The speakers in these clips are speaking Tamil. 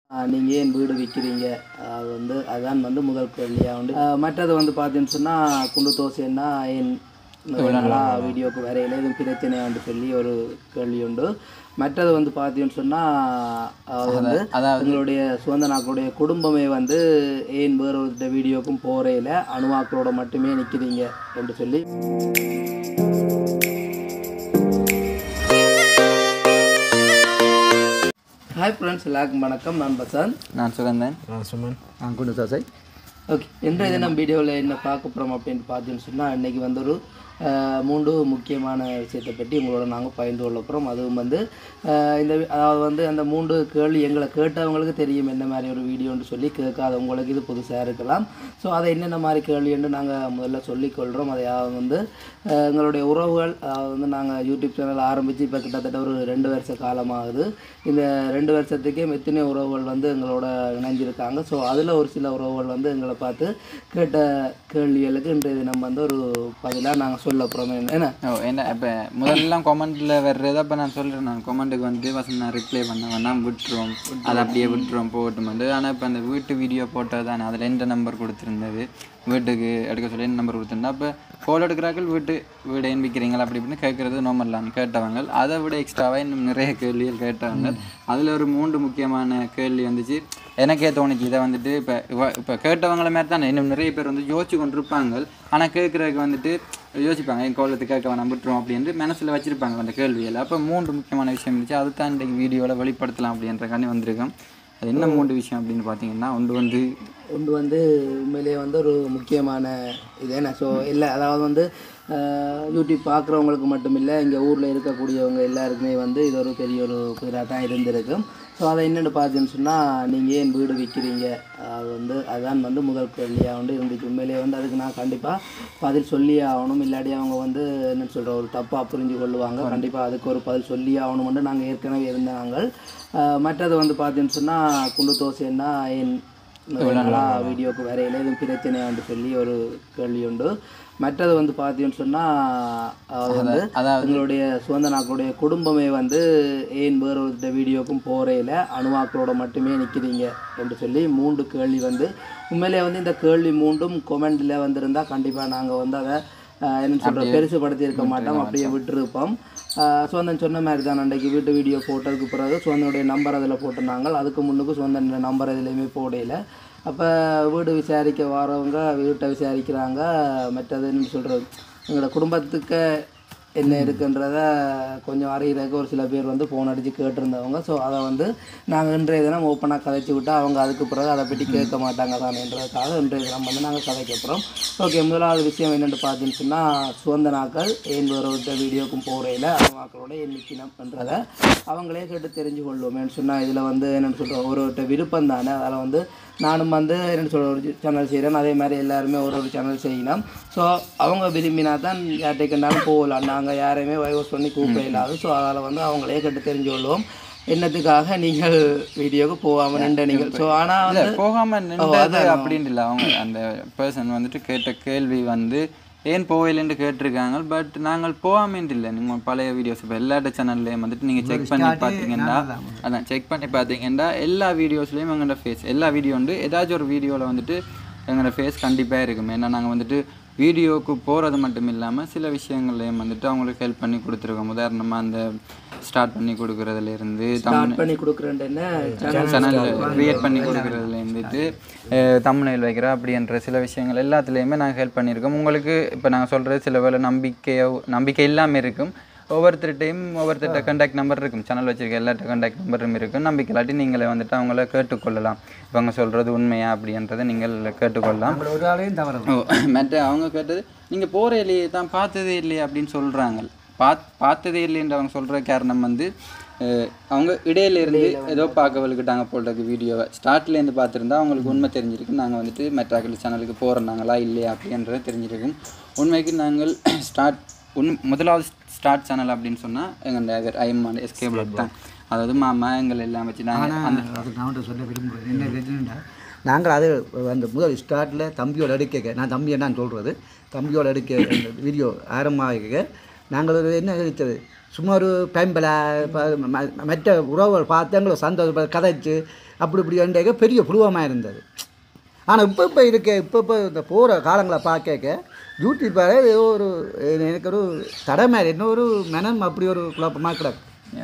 நீங்கள் ஏன் வீடு விற்கிறீங்க அது வந்து அதான் வந்து முதல் கேள்வியாக உண்டு அஹ் மற்றது வந்து பார்த்தீங்கன்னு சொன்னால் குண்டு தோசைன்னா ஏன் நல்லா வீடியோக்கு வரையில எதுவும் பிரச்சனையான்னு சொல்லி ஒரு கேள்வி உண்டு மற்றது வந்து பார்த்தீங்கன்னு சொன்னால் வந்து அதாவது எங்களுடைய சுதந்திர நாக்களுடைய குடும்பமே வந்து ஏன் வேற ஒரு வீடியோக்கும் போறையில் அணுவாக்களோட மட்டுமே நிற்கிறீங்க என்று சொல்லி ஹாய் ஃப்ரெண்ட்ஸ் எல்லாருக்கும் வணக்கம் நான் பசந்த் நான் சுகந்தன் நான் குண்டு சாசை ஓகே இன்றைய தினம் வீடியோவில் என்ன பார்க்க போகிறோம் அப்படின்னு பார்த்தீங்கன்னு சொன்னால் இன்றைக்கி வந்து ஒரு அஹ், மூன்று முக்கியமான விஷயத்தை பற்றி உங்களோட நாங்கள் பகிர்ந்து கொள்ள போகிறோம் அதுவும் வந்து அஹ், இந்த வி- அதாவது வந்து அந்த மூன்று கேள்வி எங்களை கேட்டவங்களுக்கு தெரியும் என்ன மாதிரி ஒரு வீடியோன்னு சொல்லி கேட்காதவங்களுக்கு இது புதுசாக இருக்கலாம் ஸோ அதை என்னென்ன மாதிரி கேள்வின்னு நாங்கள் முதல்ல சொல்லிக்கொள்கிறோம் அதை அதாவது வந்து அஹ், எங்களுடைய உறவுகள் அதாவது வந்து நாங்கள் யூடியூப் சேனல் ஆரம்பித்து இப்போ கிட்டத்தட்ட ஒரு ரெண்டு வருஷ காலமாகுது இந்த ரெண்டு வருஷத்துக்கே எத்தனை உறவுகள் வந்து எங்களோட இணைஞ்சிருக்காங்க ஸோ அதில் ஒரு சில உறவுகள் வந்து எங்களை பார்த்து கேட்ட கேள்விகளுக்கு இன்றைய தினம் வந்து ஒரு பதிலாக நாங்கள் சொல்ல போகிறோம் என்ன ஓ என்ன இப்போ முதல்லாம் கமெண்ட்டில் வர்றதை அப்போ நான் சொல்கிறேன் நான் கமெண்ட்டுக்கு வந்து வசந்த் நான் ரிப்ளை பண்ண வேணாம் விட்டுருவோம் அதை அப்படியே விட்டுருவோம் போகட்டும் வந்து ஆனால் இப்போ அந்த வீட்டு வீடியோ போட்டது தானே அதில் எந்த நம்பர் கொடுத்துருந்தது வீட்டுக்கு எடுக்க சொல்லி என்ன நம்பர் கொடுத்துருந்தா அப்போ ஃபோட்டோ எடுக்கிறார்கள் வீட்டு வீடு ஏன் விற்கிறீங்களா அப்படி இப்படின்னு கேட்குறது நார்மல் தான் கேட்டவங்க அதை விட எக்ஸ்ட்ராவாக இன்னும் நிறைய கேள்விகள் கேட்டவங்க அதில் ஒரு மூன்று முக்கியமான கேள்வி வந்துச்சு எனக்கே தோணுச்சு இதை வந்துட்டு இப்போ இப்போ கேட்டவங்கள மாதிரி தானே இன்னும் நிறைய பேர் வந்து யோசிச்சு கொண்டு இருப்பாங்க ஆனால் கேட்குறதுக்கு வந்துட்டு யோசிப்பாங்க என் கோலத்துக்கு கேட்க வேணாம் விட்டுரும் அப்படின்ட்டு மனசில் வச்சுருப்பாங்க அந்த கேள்வியில் அப்போ மூன்று முக்கியமான விஷயம் இருந்துச்சு அதை தான் இன்றைக்கு வீடியோவில் வெளிப்படுத்தலாம் அப்படின்றக்காண்டி வந்திருக்கோம் அது என்ன மூன்று விஷயம் அப்படின்னு பார்த்தீங்கன்னா ஒன்று வந்து ஒன்று வந்து உண்மையிலேயே வந்து ஒரு முக்கியமான இது என்ன ஸோ இல்லை அதாவது வந்து அஹ், யூடியூப் பார்க்குறவங்களுக்கு மட்டும் இல்லை இங்கே ஊரில் இருக்கக்கூடியவங்க எல்லாருக்குமே வந்து இது ஒரு பெரிய ஒரு புதிராக தான் இருந்திருக்கும் ஸோ அதை என்னென்னு பார்த்தீங்கன்னு சொன்னால் நீங்கள் ஏன் வீடு விற்கிறீங்க அது வந்து அதுதான் வந்து முதல் கேள்வியாக வந்து இருந்துச்சு உண்மையிலேயே வந்து அதுக்கு நான் கண்டிப்பாக பதில் சொல்லியே ஆகணும் இல்லாட்டி அவங்க வந்து என்ன சொல்கிற ஒரு தப்பாக புரிஞ்சு கொள்ளுவாங்க கண்டிப்பாக அதுக்கு ஒரு பதில் சொல்லியே ஆகணும்னு நாங்கள் ஏற்கனவே இருந்தாங்க அஹ், மற்றது வந்து பார்த்தீங்கன்னு சொன்னால் குண்டு தோசைன்னா ஏன் நல்லா வீடியோக்கு வரையில எதுவும் பிரச்சனையான்னு சொல்லி ஒரு கேள்வி உண்டு மற்றது வந்து பார்த்தீங்கன்னு சொன்னால் வந்து அதாவது எங்களுடைய சுதந்திர நாக்களுடைய குடும்பமே வந்து ஏன் வேற ஒரு வீடியோக்கும் போறையில் அணுவாக்களோட மட்டுமே நிற்கிறீங்க என்று சொல்லி மூன்று கேள்வி வந்து உண்மையிலே வந்து இந்த கேள்வி மூன்றும் கொமெண்டில் வந்திருந்தா கண்டிப்பாக நாங்கள் வந்து அதை அஹ், என்ன சொல்கிறோம் பெருசுபடுத்தி இருக்க மாட்டோம் அப்படியே விட்டுருப்போம் சுவந்தன் சொன்ன மாதிரி தான் அன்றைக்கு வீட்டு வீடியோ போட்டதுக்கு பிறகு சுவந்தனுடைய நம்பர் அதில் போட்டிருந்தாங்க அதுக்கு முன்னுக்கு சுவந்தன் நம்பர் எதுலேயுமே போடையில அப்போ வீடு விசாரிக்க வரவங்க வீட்டை விசாரிக்கிறாங்க மற்றது என்ன சொல்கிறது எங்களோட குடும்பத்துக்கு என்ன இருக்குன்றத கொஞ்சம் அறிகிறதுக்கு ஒரு சில பேர் வந்து ஃபோன் அடித்து கேட்டிருந்தவங்க ஸோ அதை வந்து நாங்கள் இன்றைய தினம் ஓப்பனாக கதைச்சி விட்டா அவங்க அதுக்கு பிறகு அதை பற்றி கேட்க மாட்டாங்க தானேன்றதுக்காக இன்றைய தினம் வந்து நாங்கள் கதைக்க போகிறோம் ஓகே முதலாவது விஷயம் என்னென்னு பார்த்தீங்கன்னு சொன்னால் சுதந்திர நாட்கள் ஏன் ஒரு வீடியோக்கும் போகிறையில் மக்களோட எண்ணிக்கணும்ன்றதை அவங்களே கேட்டு தெரிஞ்சு கொள்வோமேன்னு சொன்னால் இதில் வந்து என்னென்னு சொல்கிறோம் ஒரு ஒரு விருப்பம் தானே அதில் வந்து நானும் வந்து என்ன சொல்ற ஒரு சேனல் செய்கிறேன் அதே மாதிரி எல்லாருமே ஒரு ஒரு சேனல் செய்யணும் ஸோ அவங்க விரும்பினா தான் யார்கிட்ட கண்டாலும் போகலாம் நாங்கள் யாரையுமே வைவஸ் பண்ணி கூப்பிட இல்லாது ஸோ அதில் வந்து அவங்களே கேட்டு தெரிஞ்சு கொள்வோம் என்னத்துக்காக நீங்கள் வீடியோக்கு போகாமல் நின்ற நீங்கள் ஸோ ஆனால் இல்லை வந்து போகாமல் நின்றது அப்படின்ட்டு இல்லை அவங்க அந்த பர்சன் வந்துட்டு கேட்ட கேள்வி வந்து ஏன் போகலைன்னு கேட்டிருக்காங்க பட் நாங்கள் போகாமன்ட்டு இல்லை நீங்கள் பழைய வீடியோஸ் இப்போ எல்லா சேனல்லையும் வந்துட்டு நீங்கள் செக் பண்ணி பார்த்தீங்கன்னா அதான் செக் பண்ணி பார்த்தீங்கன்னா எல்லா வீடியோஸ்லேயும் எங்களோட ஃபேஸ் எல்லா வீடியோ உண்டு ஏதாச்சும் ஒரு வீடியோவில் வந்துட்டு எங்களோட ஃபேஸ் கண்டிப்பாக இருக்கும் ஏன்னா நாங்கள் வந்துட்டு வீடியோவுக்கு போகிறது மட்டும் இல்லாமல் சில விஷயங்கள்லையும் வந்துட்டு அவங்களுக்கு ஹெல்ப் பண்ணி கொடுத்துருக்கோம் உதாரணமாக அந்த ஸ்டார்ட் பண்ணி கொடுக்குறதுலேருந்து தமிழ் ஸ்டார்ட் பண்ணி கொடுக்குறேன் என்ன சேனல் சேனல் க்ரியேட் பண்ணி கொடுக்குறதுல இருந்துட்டு தமிழில் வைக்கிற அப்படின்ற சில விஷயங்கள் எல்லாத்துலேயுமே நாங்கள் ஹெல்ப் பண்ணியிருக்கோம் உங்களுக்கு இப்போ நாங்கள் சொல்கிறது சில வேலை நம்பிக்கையோ நம்பிக்கை இல்லாமல் இருக்கும் ஒவ்வொருத்தர்கிட்டையும் ஒவ்வொருத்தர்கிட்ட கான்டாக்ட் நம்பர் இருக்கும் சேனல் வச்சிருக்க எல்லார்ட்ட கான்டாக்ட் நம்பரும் இருக்கும் நம்பிக்கை இல்லாட்டி நீங்களே வந்துட்டு அவங்கள கேட்டுக்கொள்ளலாம் இவங்க சொல்கிறது உண்மையா அப்படின்றத நீங்கள் கேட்டுக்கொள்ளலாம் ஒரு ஆளையும் தவறு ஓ மற்ற அவங்க கேட்டது நீங்கள் போகிற இல்லையே தான் பார்த்ததே இல்லையே அப்படின்னு சொல்கிறாங்க பாத் பார்த்ததே இல்லைன்ற அவங்க சொல்கிற காரணம் வந்து அஹ், அவங்க இடையில இருந்து ஏதோ பார்க்க வலுக்கிட்டாங்க போடுறதுக்கு வீடியோவை ஸ்டார்ட்லேருந்து பார்த்துருந்தா அவங்களுக்கு உண்மை தெரிஞ்சிருக்கு நாங்கள் வந்துட்டு மெட்ராக்கல் சேனலுக்கு போகிறோம் இல்லையா அப்படின்றது தெரிஞ்சிருக்கும் உண்மைக்கு நாங்கள் ஸ்டார்ட் உன் முதலாவது ஸ்டார்ட் சேனல் அப்படின்னு சொன்னால் எங்கள் ஐஎம்ஆன் எஸ்கே பிளாக் தான் அதாவது மாமா எங்கள் எல்லாம் வச்சு நாங்கள் அந்த அது நான் உன்கிட்ட சொல்ல விரும்புகிறேன் என்ன பிரச்சனைடா நாங்கள் அது அந்த முதல் ஸ்டார்ட்டில் தம்பியோட எடுக்க நான் தம்பி என்னன்னு சொல்கிறது தம்பியோட எடுக்க அந்த வீடியோ ஆரம்பமாக நாங்கள் ஒரு என்ன எடுத்தது சும்மா ஒரு டைம்பில் மற்ற உறவுகள் பார்த்து எங்களை சந்தோஷம் கதைச்சு அப்படி இப்படி எண்டேக்க பெரிய புருவமாக இருந்தது ஆனால் இப்போ இப்போ இருக்க இப்போ இப்போ இந்த போகிற காலங்களை பார்க்க யூடியூப்பாக ஏதோ ஒரு எனக்கு ஒரு தடை மாதிரி என்ன ஒரு மனம் அப்படி ஒரு குழப்பமாக கிடக்கு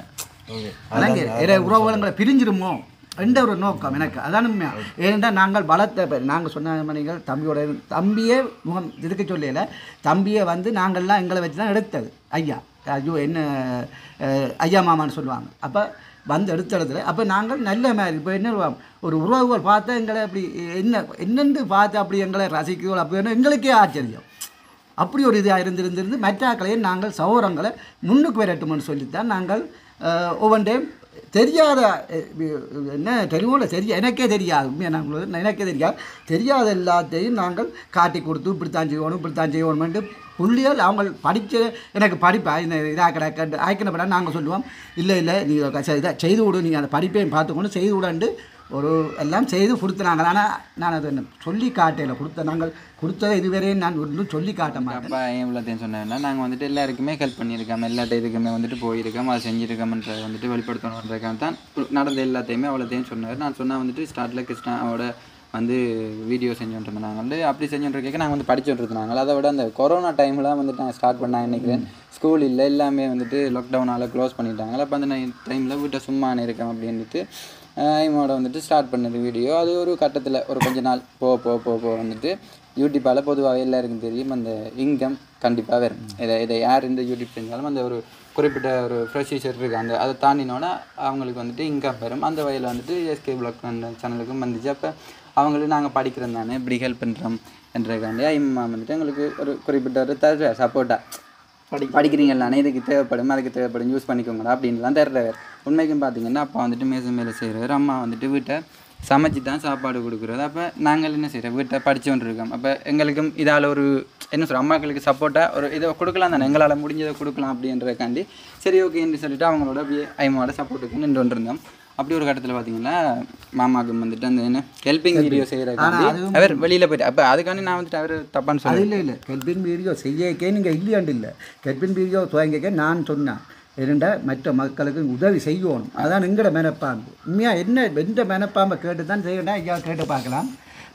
அதாங்க இறை உறவுகளை பிரிஞ்சிருமோ என்ற ஒரு நோக்கம் எனக்கு அதான் உண்மையா ஏனென்றால் நாங்கள் வளர்த்த பேர் நாங்கள் சொன்ன நீங்கள் தம்பியோட இரு- தம்பியே முகம் இதுக்கு சொல்லல தம்பியை வந்து நாங்கள்லாம் எங்களை வச்சு தான் எடுத்தது ஐயா ஐயோ என்ன அஹ், ஐயா மாமான்னு சொல்லுவாங்க அப்போ வந்து எடுத்த இடத்துல அப்போ நாங்கள் நல்ல மாதிரி இப்போ என்ன சொல்லுவாங்க, ஒரு உறவுகள் பார்த்தா எங்களை அப்படி என்ன என்னென்று பார்த்து அப்படி எங்களை ரசிக்கிறோம் அப்படி எங்களுக்கே ஆச்சரியம் அப்படி ஒரு இதாக இருந்திருந்திருந்து மற்றாக்களையும் நாங்கள் சௌரங்களை முன்னுக்கு வரட்டும்னு சொல்லித்தான் நாங்கள் அஹ், ஒவ்வொன்றையும் தெரியாத அஹ், வி- என்ன தெரியும்ல தெரிய எனக்கே தெரியாது உண்மையா நான் சொல்றது, எனக்கே தெரியாது தெரியாத எல்லாத்தையும் நாங்கள் காட்டி கொடுத்து இப்படித்தான் செய்யணும் இப்படித்தான் செய்யணும்னு புள்ளியால் அவங்க படித்த எனக்கு படிப்பா இந்த இதாக கிடக்க ஆய்க்கினப்பட நாங்கள் சொல்லுவோம் இல்லை இல்லை நீங்கள் இதை செய்து விடு நீங்கள் அந்த படிப்பையும் பார்த்துக்கொண்டு செய்து விடண்டு ஒரு எல்லாம் செய்து கொடுத்துனாங்க ஆனால் நான் அதை என்ன சொல்லி காட்டையில் கொடுத்த நாங்கள் கொடுத்ததை இதுவரையும் நான் ஒன்றும் சொல்லி காட்ட மாட்டேன் அப்பா ஏன் இவ்வளோத்தையும் சொன்னேன்னா நாங்கள் வந்துட்டு எல்லாருக்குமே ஹெல்ப் பண்ணியிருக்கோம் எல்லாட்ட இதுக்குமே வந்துட்டு போயிருக்கோம் அதை செஞ்சுருக்கோம்ன்றதை வந்துட்டு வெளிப்படுத்தணுன்றதுக்காக தான் நடந்த எல்லாத்தையுமே அவ்வளோத்தையும் சொன்னார் நான் சொன்னால் வந்துட்டு ஸ்டார்ட்டில் கிருஷ்ணாவோட வந்து வீடியோ செஞ்சுட்டு இருந்தாங்க வந்து அப்படி செஞ்சுட்டு கேட்க நாங்கள் வந்து படிச்சுட்டு இருந்தாங்க அதை விட அந்த கொரோனா டைமில் வந்துட்டு நாங்கள் ஸ்டார்ட் பண்ணாங்க நினைக்கிறேன் ஸ்கூல் இல்லை எல்லாமே வந்துட்டு லாக்டவுனால் க்ளோஸ் பண்ணிட்டாங்க அப்போ அந்த டைமில் வீட்டை சும்மா இருக்கேன் அப்படின்ட்டு ஐமோட வந்துட்டு ஸ்டார்ட் பண்ணது வீடியோ அது ஒரு கட்டத்தில் ஒரு கொஞ்ச நாள் போ போ போ போ வந்துட்டு யூடியூப்பால் பொதுவாக எல்லாருக்கும் தெரியும் அந்த இன்கம் கண்டிப்பாக வரும் இதை இதை யார் இந்த யூடியூப் செஞ்சாலும் அந்த ஒரு குறிப்பிட்ட ஒரு ப்ரொசீஜர் இருக்குது அந்த அதை தாண்டினோன்னா அவங்களுக்கு வந்துட்டு இன்கம் வரும் அந்த வகையில் வந்துட்டு எஸ்கே பிளாக் அந்த சேனலுக்கும் வந்துச்சு அப்போ அவங்களும் நாங்கள் படிக்கிறோம் தானே இப்படி ஹெல்ப் பண்ணுறோம் என்றதுக்காண்டி ஐம்மா வந்துட்டு எங்களுக்கு ஒரு குறிப்பிட்ட ஒரு தர சப்போர்ட்டாக படி படிக்கிறீங்களானே இதுக்கு தேவைப்படும் அதுக்கு தேவைப்படும் யூஸ் பண்ணிக்கோங்கடா அப்படின்லாம் தர்றவர் உண்மைக்கும் பார்த்தீங்கன்னா அப்பா வந்துட்டு மேச மேலே செய்கிறவர் அம்மா வந்துட்டு வீட்டை சமைச்சு தான் சாப்பாடு கொடுக்குறது அப்போ நாங்கள் என்ன செய்கிறோம் வீட்டை படிச்சுட்டு இருக்கோம் அப்போ எங்களுக்கும் இதால் ஒரு என்ன சொல்கிறோம் அம்மாக்களுக்கு சப்போர்ட்டாக ஒரு இதை கொடுக்கலாம் தானே எங்களால் முடிஞ்சதை கொடுக்கலாம் அப்படின்றதுக்காண்டி சரி ஓகேன்னு சொல்லிட்டு அவங்களோட அப்படியே ஐமாவோட சப்போர்ட்டுக்கு நின்று கொண்டிருந்தோம் அப்படி ஒரு கட்டத்தில் பார்த்தீங்கன்னா மாமாவுக்கு வந்துட்டு அந்த என்ன ஹெல்பிங் வீடியோ செய்கிறக்காண்டி அவர் வெளியில் போயிட்டு அப்போ அதுக்காண்டி நான் வந்துட்டு அவர் தப்பான்னு அது சொல்லி இல்லை இல்லை கெல்பின் வீடியோ செய்யக்கே நீங்கள் இல்லையாண்டு இல்லை கெல்பின் வீடியோ துவங்கிக்க நான் சொன்னேன் இரண்ட மற்ற மக்களுக்கு உதவி செய்யணும் அதான் எங்களோட மெனப்பாம்பு உண்மையாக என்ன எந்த மெனப்பாம்பை கேட்டு தான் செய்யணும் ஐயா கேட்டு பார்க்கலாம்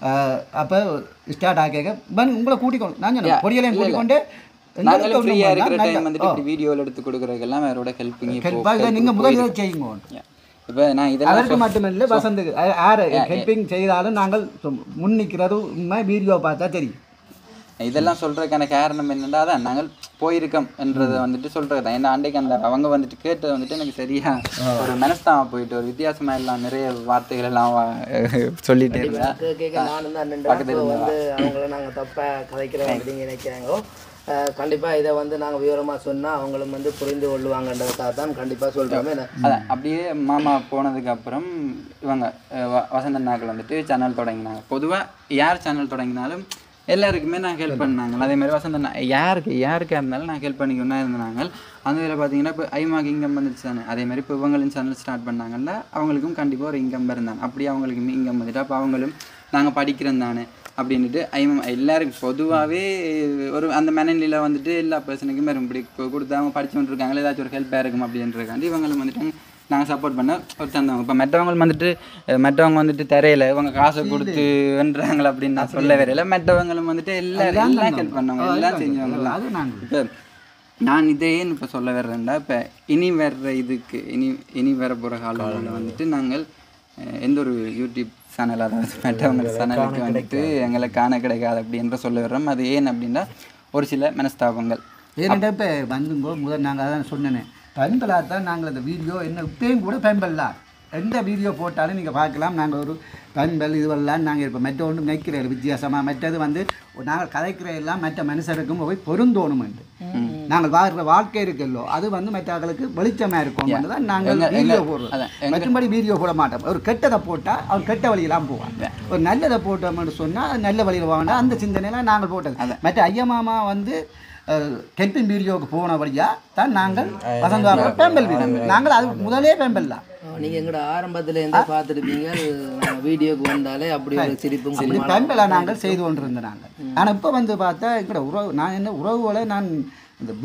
அப்போ ஸ்டார்ட் ஆக உங்களை கூட்டிக்கணும் நான் சொன்னேன் பொடியலையும் கூட்டிக்கொண்டு நாங்களும் ஃப்ரீயாக இருக்கிற டைம் வந்துட்டு இப்படி வீடியோவில் எடுத்து கொடுக்குறதுக்கெல்லாம் அவரோட ஹெல்ப்பிங் நீங்கள் முதல் இதை செய்யுங்க இப்போ நான் இதெல்லாம் அதற்கு மட்டுமில்லை வசந்துக்கு யார் ஹெல்பிங் செய்தாலும் நாங்கள் முன்னிக்கிறது உண்மை வீடியோ பார்த்தா தெரியும் இதெல்லாம் சொல்றதுக்கான காரணம் என்னன்னா தான் நாங்கள் போயிருக்கோம் என்றதை வந்துட்டு சொல்றது தான் ஏன்னா அன்றைக்கு அந்த அவங்க வந்துட்டு கேட்டது வந்துட்டு எனக்கு சரியா ஒரு மனஸ்தாம போயிட்டு ஒரு வித்தியாசமா எல்லாம் நிறைய வார்த்தைகள் எல்லாம் வா- சொல்லிட்டே இருந்தேன் கேட்க கேட்க நானும் தான் நின்று அப்போ வந்து அவங்கள நாங்கள் தப்பாக கதைக்கிறோம் அப்படின்னு நினைக்கிறாங்களோ அஹ் கண்டிப்பா இதை வந்து நாங்கள் விவரமாக சொன்னால் அவங்களும் வந்து புரிந்து கொள்ளுவாங்கன்றதுக்காக தான் கண்டிப்பாக சொல்கிறோமே அதான் அப்படியே மாமா போனதுக்கு அப்புறம் இவங்க அஹ், வ- வசந்த நாட்கள் வந்துட்டு சேனல் தொடங்கினாங்க பொதுவா யார் சேனல் தொடங்கினாலும் எல்லாருக்குமே நான் ஹெல்ப் பண்ணாங்க அதே மாதிரி வசந்த அண்ணா யாருக்கு யாருக்கா இருந்தாலும் நான் ஹெல்ப் பண்ணிக்கணும் இருந்தாங்க அந்த இதில் பார்த்தீங்கன்னா இப்போ ஐமாக்கு இன்கம் வந்துச்சு தானே அதே மாதிரி இப்போ இவங்களும் சேனல் ஸ்டார்ட் பண்ணாங்கல்ல அவங்களுக்கும் கண்டிப்பாக ஒரு இன்கம் இருந்தாங்க அப்படியே அவங்களுக்கும் இன்கம் வந்துட்டு அப்போ அவங்களும் நாங்கள் படிக்கிறோம் தானே அப்படின்ட்டு ஐமம் எல்லாருக்கும் பொதுவாகவே ஒரு அந்த மனநிலையில் வந்துட்டு எல்லா பர்சனுக்குமே இப்படி கு- கொடுத்து அவங்க படிச்சுட்டு இருக்காங்களே ஏதாச்சும் ஒரு ஹெல்ப்பாக இருக்கும் அப்படின்றதுக்காண்டி இவங்களும் வந்துட்டு நாங்கள் சப்போர்ட் பண்ண ஒரு தந்தவங்க இப்போ மற்றவங்க வந்துட்டு அஹ், மற்றவங்க வந்துட்டு தரையில இவங்க காசை கொடுத்துன்றாங்களே அப்படின்னு நான் சொல்ல வரையில மற்றவங்களும் வந்துட்டு எல்லாரும் எல்லாம் ஹெல்ப் பண்ணவங்க எல்லாம் செஞ்சவங்க அது நாங்கள் இப்போ நான் இதையேன்னு இப்போ சொல்ல வர்றேன்டா இப்போ இனி வர்ற இதுக்கு இனி இனி வர போகிற காலங்களில் வந்துட்டு நாங்கள் அஹ், எந்த ஒரு யூடியூப் சேனல் அதாவது மற்றவங்க சேனலுக்கு வந்துட்டு எங்களை காண கிடைக்காது அப்படின்ற சொல்ல வர்றோம் அது ஏன் அப்படின்னா ஒரு சில மனஸ்தாபங்கள் ஏன்னா இப்போ வந்துங்கோ முதல் நாங்கள் அதான் சொன்னேனே பெண்களாக தான் நாங்கள் அந்த வீடியோ என்ன இப்பயும் கூட பெண்பல்லாம் எந்த வீடியோ போட்டாலும் நீங்கள் பார்க்கலாம் நாங்கள் ஒரு பெண்பல் இதுவெல்லாம் நாங்கள் இப்போ மற்ற ஒன்றும் நினைக்கிறோம் வித்தியாசமாக மற்றது வந்து நாங்கள் கதைக்கிற எல்லாம் மற்ற மனுஷருக்கும் போய் பொருந்தோணும் என்று நாங்கள் வாழ்கிற வாழ்க்கை இருக்குல்லோ அது வந்து மற்றவர்களுக்கு வெளிச்சமாக இருக்கும் தான் நாங்கள் எங்க- வீடியோ எங்க- போடுறோம் அதான், மற்றபடி வீடியோ போட மாட்டோம் ஒரு கெட்டதை போட்டால் அவன் கெட்ட வழியெல்லாம் போவான் ஒரு நல்லதை போட்டோம்னு சொன்னால் நல்ல வழியில் போவாங்க அந்த சிந்தனையில் நாங்கள் போட்டது மற்ற ஐயா மாமா வந்து கெட்டின் வீடியோவுக்கு போன வழியாக தான் நாங்கள் வசந்த பேம்பல் வீடு நாங்கள் அது முதலே பேம்பல் தான் நீங்கள் எங்களோட ஆரம்பத்துல இருந்தே பார்த்துருப்பீங்க வீடியோக்கு வந்தாலே அப்படி ஒரு சிரிப்பும் அப்படி பெண்களை நாங்கள் செய்து கொண்டிருந்த நாங்கள் ஆனால் இப்போ வந்து பார்த்தா எங்களோட உறவு நான் என்ன உறவுகளை நான் இந்த வெறுத்த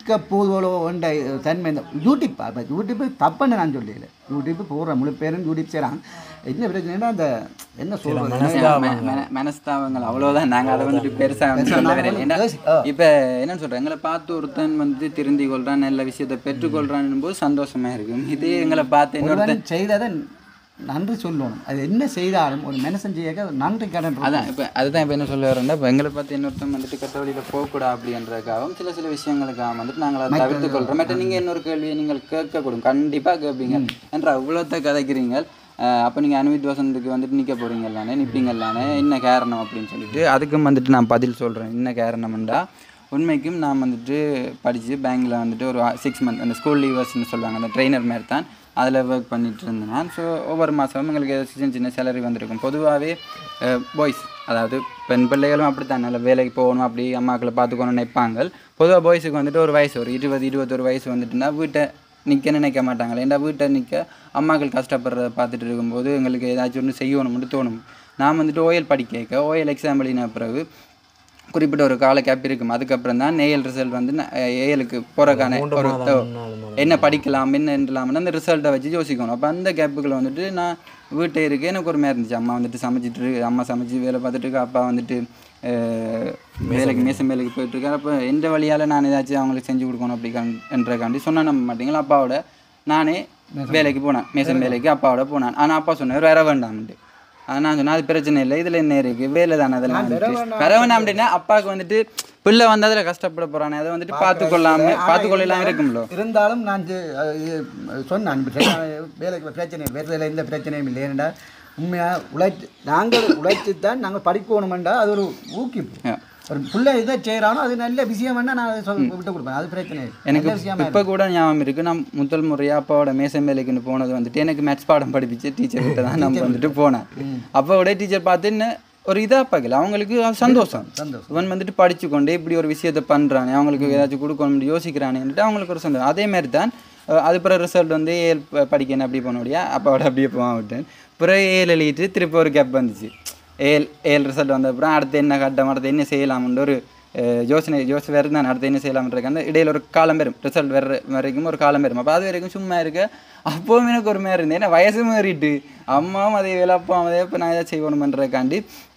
இருக்க போதுவோ என்ற தன்மை இந்த யூடியூப் இப்போ யூடியூப் தப்புன்னு நான் சொல்லல யூடியூப் போடுற முழு பேரும் யூடியூப் செய்கிறாங்க என்ன பிரச்சனைனா அந்த என்ன சொல்கிறது மன- மன- மனஸ்தாபங்கள் அவ்வளவுதான் நாங்க அதை வந்துட்டு பெருசா வந்து சொல்ல வரல ஏன்னா இப்ப என்னன்னு சொல்றேன் எங்களை பார்த்து ஒருத்தன் வந்து திருந்தி கொள்றான் நல்ல விஷயத்தை பெற்றுக்கொள்றான் போது சந்தோஷமா இருக்கும் இதே எங்களை பார்த்து இன்னொருத்தன் ஒருவன் செய்ததை நன்றி சொல்லணும் அது என்ன செய்தாலும் ஒரு மனுஷன் செய்ய நன்றி கடன் இருக்கும். அதான் இப்போ அதுதான் இப்போ என்ன சொல்ல வரேன்னா இப்போ எங்களை பார்த்து இன்னொருத்தன் வந்துட்டு கெட்ட வழியில் போகக்கூடா அப்படின்றதுக்காகவும் சில சில விஷயங்களுக்காக வந்துட்டு நாங்கள் அதை தவிர்த்து கொள்கிறோம் மற்ற நீங்கள் இன்னொரு கேள்வியை நீங்கள் கேட்கக்கூடும் கண்டிப்பாக கேட்பீங்க என்ற அவ்வளோத்த கதைக்கிறீங்க அப்போ நீங்கள் அனுவித் வசந்துக்கு வந்துட்டு நிற்க போகிறீங்கல்லானே நிற்பீங்கல்லானே என்ன காரணம் அப்படின்னு சொல்லிட்டு அதுக்கும் வந்துட்டு நான் பதில் சொல்கிறேன் என்ன காரணம்ண்டா உண்மைக்கும் நான் வந்துட்டு படித்து பேங்க்கில் வந்துட்டு ஒரு சிக்ஸ் மந்த் அந்த ஸ்கூல் லீவர்ஸ்னு சொல்லுவாங்க அந்த ட்ரெயினர் மாதிரி தான் அதில் ஒர்க் பண்ணிட்டு இருந்தேன் ஸோ ஒவ்வொரு மாதமும் எங்களுக்கு சின்ன சின்ன சேலரி வந்திருக்கும் பொதுவாகவே பாய்ஸ் அதாவது பெண் பிள்ளைகளும் அப்படி தான் நல்ல வேலைக்கு போகணும் அப்படி அம்மாக்களை பார்த்துக்கணும்னு நினைப்பாங்க பொதுவாக பாய்ஸுக்கு வந்துட்டு ஒரு வயசு ஒரு இருபது இருபத்தொரு வயசு வந்துட்டுனா வீட்டை நிற்க நினைக்க மாட்டாங்க ஏன்டா வீட்டை நிற்க அம்மாக்கள் கஷ்டப்படுறத பார்த்துட்டு இருக்கும்போது எங்களுக்கு ஏதாச்சும் ஒன்று செய்யணும்னு தோணும் நான் வந்துட்டு ஓஎல் படிக்க ஓஎல் எக்ஸாம் எழுதின பிறகு குறிப்பிட்ட ஒரு கால கேப் இருக்கும் அதுக்கப்புறம் தான் ஏஎல் ரிசல்ட் வந்து ஏஎலுக்கு போகிறக்கான ஒரு தோ- என்ன படிக்கலாம் என்னலாம்னு அந்த ரிசல்ட்டை வச்சு யோசிக்கணும் அப்போ அந்த கேப்புகளை வந்துட்டு நான் வீட்டை இருக்க எனக்கு ஒரு மாதிரி இருந்துச்சு அம்மா வந்துட்டு சமைச்சிட்டு இருக்கு அம்மா சமைச்சு வேலை பார்த்துட்டு இருக்கு அப்பா வந்துட்டு அஹ், வேலைக்கு மேசம் வேலைக்கு போயிட்டு இருக்காரு அப்போ எந்த வழியால் நான் ஏதாச்சும் அவங்களுக்கு செஞ்சு கொடுக்கணும் அப்படின்றக்காண்டி சொன்ன நம்ப மாட்டீங்களா அப்பாவோட நானே வேலைக்கு போனேன் மேசம் வேலைக்கு அப்பாவோட போனேன் ஆனால் அப்பா சொன்னார் வேற வேண்டாம்ட்டு அது நான் சொன்னேன் அது பிரச்சனை இல்லை இதில் என்ன இருக்கு வேலை தானே அதெல்லாம் வந்துட்டு வர வேணாம் அப்படின்னா அப்பாவுக்கு வந்துட்டு பிள்ளை வந்து அதில் கஷ்டப்பட போறானே அதை வந்துட்டு பார்த்துக்கொள்ளாம பார்த்துக்கொள்ளலாம் இருக்கும்ல இருந்தாலும் நான் இது, அஹ், இது சொன்னேன் பிரச்சனை வேலைக்கு பிரச்சனை வேலையில் எந்த பிரச்சனையும் இல்லை ஏன்னா உண்மையாக உழைச்சு நாங்கள் உழைச்சி தான் நாங்கள் படிக்கணுமெண்டா அது ஒரு ஊக்குவிப்பு Yeah. ஒரு பிள்ளை இதை செய்கிறானோ அது நல்ல விஷயம் வேணா நான் அதை சொல் விட்டு கொடுப்பேன் அது பிரச்சனை இல்லை. எனக்கு நல்ல விஷயமா இப்போ கூட ஞாபகம் இருக்கு நான் முதல் முறையாக அப்பாவோட மேசம் வேலைக்குன்னு போனது வந்துட்டு எனக்கு மேத்ஸ் பாடம் படிப்பிச்சு டீச்சர் கிட்ட தான் நம்ம வந்துட்டு போனேன் அப்பாவோட டீச்சர் பார்த்து என்ன ஒரு இதாக பார்க்கல அவங்களுக்கு அது சந்தோஷம் சந்தோஷம். இவன் வந்துட்டு படிச்சு கொண்டே இப்படி ஒரு விஷயத்தை பண்ணுறானே அவங்களுக்கு ஏதாச்சும் கொடுக்கணும்னு யோசிக்கிறானேன்ட்டு அவங்களுக்கு ஒரு சந்தோஷம் அதே மாதிரி தான் அஹ், அது பிறகு ரிசல்ட் வந்து ஏழு படிக்கணும் அப்படி போன முடியா அப்பாவோட அப்படியே போவான் விட்டேன் பிறகு ஏழு எழுதிட்டு திருப்பி ஒரு கேப் வந்துச்சு ஏழு ஏழு ரிசல்ட் வந்த அப்புறம் அடுத்து என்ன கட்டம் அடுத்து என்ன செய்யலாம்னு ஒரு அஹ், யோசனை யோசனை வேறு தான் அடுத்து என்ன செய்யலாம்ன்றது அந்த இடையில ஒரு காலம் வரும் ரிசல்ட் வர வரைக்கும் ஒரு காலம் வரும் அப்போ அது வரைக்கும் சும்மா இருக்க அப்போவும் எனக்கு ஒரு மாதிரி இருந்தேன் ஏன்னா வயசு மாறிட்டு அம்மாவும் அதே வேலை அப்பாவும் அதே இப்போ நான் ஏதாவது செய்யணுமன்றதுக்காண்டி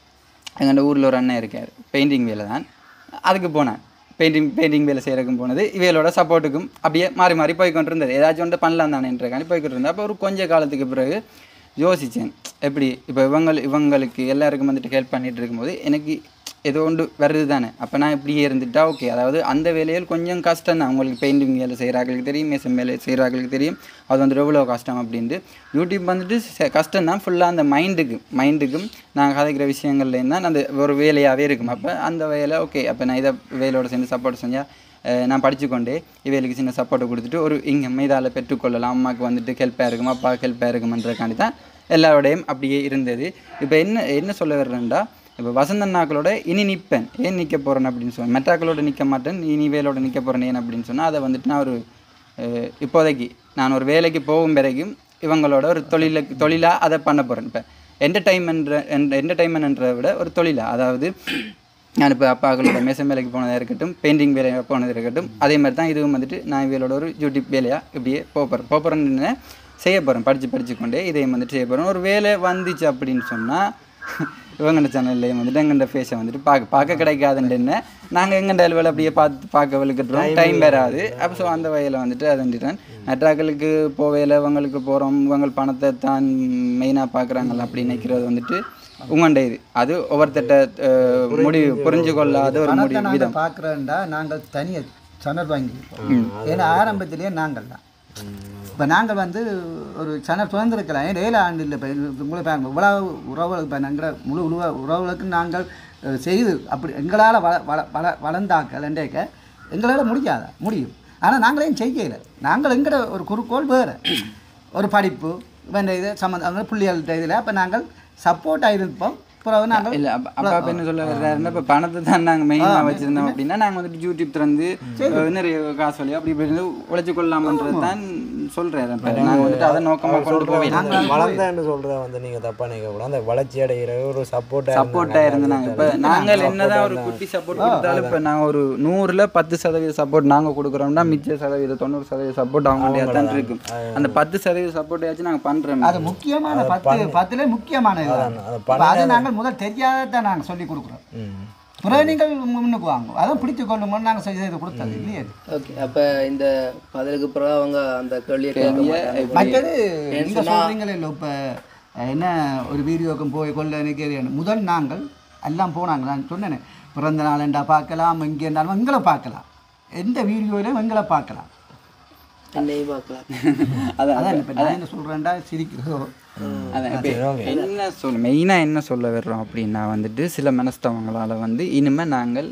எங்கள் ஊரில் ஒரு அண்ணன் இருக்கார் பெயிண்டிங் வேலை தான் அதுக்கு போனேன் பெயிண்டிங் பெயிண்டிங் வேலை செய்கிறதுக்கும் போனது இவையோட சப்போர்ட்டுக்கும் அப்படியே மாறி மாறி போய்க்கொண்டு இருந்தது ஏதாச்சும் ஒன்று பண்ணலாம் தானேன்றக்காண்டி போய்க்கிட்டு இருந்தேன் அப்போ ஒரு கொஞ்ச காலத்துக்கு பிறகு யோசித்தேன் எப்படி இப்போ இவங்க இவங்களுக்கு எல்லாருக்கும் வந்துட்டு ஹெல்ப் பண்ணிட்டு இருக்கும்போது எனக்கு ஏதோ ஒன்று வருது தானே அப்போ நான் இப்படியே இருந்துட்டா ஓகே அதாவது அந்த வேலையில் கொஞ்சம் கஷ்டம் தான் அவங்களுக்கு பெயிண்டிங் வேலை செய்கிறாங்களுக்கு தெரியும் மேசம் வேலை செய்கிறாங்களுக்கு தெரியும் அது வந்துட்டு எவ்வளோ கஷ்டம் அப்படின்ட்டு யூடியூப் வந்துட்டு ச- கஷ்டம் தான் ஃபுல்லாக அந்த மைண்டுக்கு மைண்டுக்கும் நான் கதைக்கிற விஷயங்கள்லேயும் தான் அந்த ஒரு வேலையாகவே இருக்கும் அப்போ அந்த வேலை ஓகே அப்போ நான் இதை வேலையோட சேர்ந்து சப்போர்ட் செஞ்சால் அஹ் நான் படிச்சுக்கொண்டே இவைகளுக்கு சின்ன சப்போர்ட்டை கொடுத்துட்டு ஒரு இங்கே மீதால பெற்றுக்கொள்ளலாம் அம்மாவுக்கு வந்துட்டு ஹெல்ப்பாக இருக்கும் அப்பாவுக்கு ஹெல்ப்பாக இருக்குமன்றதுக்காண்டி தான் எல்லாரோடையும் அப்படியே இருந்தது இப்போ என்ன என்ன சொல்ல வர்றேன்டா இப்போ வசந்தண்ணாக்களோட இனி நிற்பேன் ஏன் நிற்க போகிறேன் அப்படின்னு சொன்னேன் மெட்டாக்களோட நிற்க மாட்டேன் இனி வேலோட நிற்க போகிறேன் ஏன் அப்படின்னு சொன்னால் அதை வந்துட்டு நான் ஒரு அஹ், இப்போதைக்கு நான் ஒரு வேலைக்கு போகும் வரைக்கும் இவங்களோட ஒரு தொழிலுக்கு தொழிலாக அதை பண்ண போகிறேன் இப்போ என்டர்டைன்மெண்ட்ற என்டர்டைன்மெண்ட்ன்றதை விட ஒரு தொழிலாக அதாவது நான் இப்போ அப்பாக்களோட மேசம் வேலைக்கு போனதாக இருக்கட்டும் பெயிண்டிங் வேலையாக போனது இருக்கட்டும் அதே மாதிரி தான் இதுவும் வந்துட்டு நான் இவளோட ஒரு யூடியூப் வேலையாக இப்படியே போகிறேன் போகிறேன்னு செய்ய போகிறேன் படித்து படிச்சுக்கொண்டே இதையும் வந்துட்டு செய்ய போகிறேன் ஒரு வேலை வந்துச்சு அப்படின்னு சொன்னால் இவங்கண்ட சேனல்லையும் வந்துட்டு எங்கண்ட ஃபேஸை வந்துட்டு பார்க்க பார்க்க கிடைக்காதுன்னு என்ன நாங்கள் எங்கண்ட வேலை அப்படியே பார்த்து பார்க்க விழுக்கிட்டுறோம் டைம் வராது அப்போ ஸோ அந்த வகையில் வந்துட்டு அதுன்ட்டுறேன் மற்றாக்களுக்கு போவையில் இவங்களுக்கு போகிறோம் இவங்க பணத்தை தான் மெயினாக பார்க்குறாங்களா அப்படி நினைக்கிறது வந்துட்டு உங்கண்ட இது அது ஒவ்வொருத்தட்ட அஹ், முடிவு புரிஞ்சு கொள்ளாத ஒரு பணத்தை முடிவு நாங்கள் விதம் பார்க்குறோண்டா நாங்கள் தனியாக சனர் வாங்கியிருப்போம் ஏன்னா ஆரம்பத்திலேயே நாங்கள் தான் இப்போ நாங்கள் வந்து ஒரு சனர் சுதந்திருக்கலாம் ஏன் ஏழு ஆண்டு இல்லை இப்போ உங்களை பாருங்க இவ்வளவு உறவு இப்போ நாங்கள் முழு உருவ உறவுகளுக்கு நாங்கள் அஹ், செய்து அப்படி எங்களால் வள வள வள வளர்ந்தாக்கலண்டேக்க எங்களால் முடியாதா முடியும் ஆனால் நாங்களே செய்யலை நாங்கள் எங்கட ஒரு குறிக்கோள் வேறு ஒரு படிப்பு வேண்ட இது சம்மந்தம் பிள்ளைகள்கிட்ட இதில் அப்போ நாங்கள் சப்போர்ட்டாக இருப்போம் பிறகு நாங்கள் இல்ல அப்ப அப்பா அப்ப என்ன சொல்ல வர்றாருன்னா இப்ப பணத்தை தான் நாங்க மெயினா வச்சிருந்தோம் அப்படின்னா நாங்க வந்துட்டு யூடியூப் திறந்து அஹ், நிறைய காசு வழியா அப்படி இப்படி இருந்து உழைச்சு கொள்ளலாம்ன்றது தான் சொல்றேன் இப்ப நாங்க வந்துட்டு அதை நோக்கமா கொண்டு போவேன் வளர்ந்தேன்னு சொல்றத வந்து நீங்க தப்பா நினைக்க கூடாது அந்த வளர்ச்சி அடைகிற ஒரு சப்போர்ட்டா சப்போர்ட்டா இருந்தாங்க இப்ப நாங்கள் என்னதான் ஒரு குட்டி சப்போர்ட் கொடுத்தாலும் இப்ப நாங்க ஒரு நூறுல பத்து சதவீத சப்போர்ட் நாங்க கொடுக்குறோம்னா மிச்ச சதவீத தொண்ணூறு சதவீத சப்போர்ட் அவங்கள்ட்ட தான் இருக்கும் அந்த பத்து சதவீத சப்போர்ட்டாச்சும் நாங்க பண்றோம் அது முக்கியமான பத்து பத்துல முக்கியமான இதுதான். இப்ப அது நாங்கள் முதல் தெரியாதான் நாங்கள் சொல்லி கொடுக்குறோம் பிறகு நீங்கள் முன்னுக்கு வாங்க அதான் பிடிச்சு கொண்டு போது நாங்கள் செய்து கொடுத்தது இல்லையே ஓகே அப்ப இந்த பதிலுக்கு பிறகு அவங்க அந்த கேள்வியை கேட்க மாட்டாங்க மற்றது நீங்க சொல்றீங்களே இல்லை இப்போ என்ன ஒரு வீடியோக்கும் போய் கொள்ள நிற்கிறேன் முதல் நாங்கள் எல்லாம் போனாங்க நான் சொன்னேனே பிறந்த நாளேண்டா பார்க்கலாம் இங்கே இருந்தாலும் எங்களை பார்க்கலாம் எந்த வீடியோலையும் எங்களை பார்க்கலாம் என்னையும் பார்க்கலாம் அதான் அதான் இப்போ நான் என்ன சொல்கிறேன்டா சிரிக்கிறதோ அதான் இப்ப என்ன சொல்ல மெயினா என்ன சொல்ல வர்றோம் அப்படின்னா வந்துட்டு சில மனஸ்தவங்களால வந்து இனிமே நாங்கள்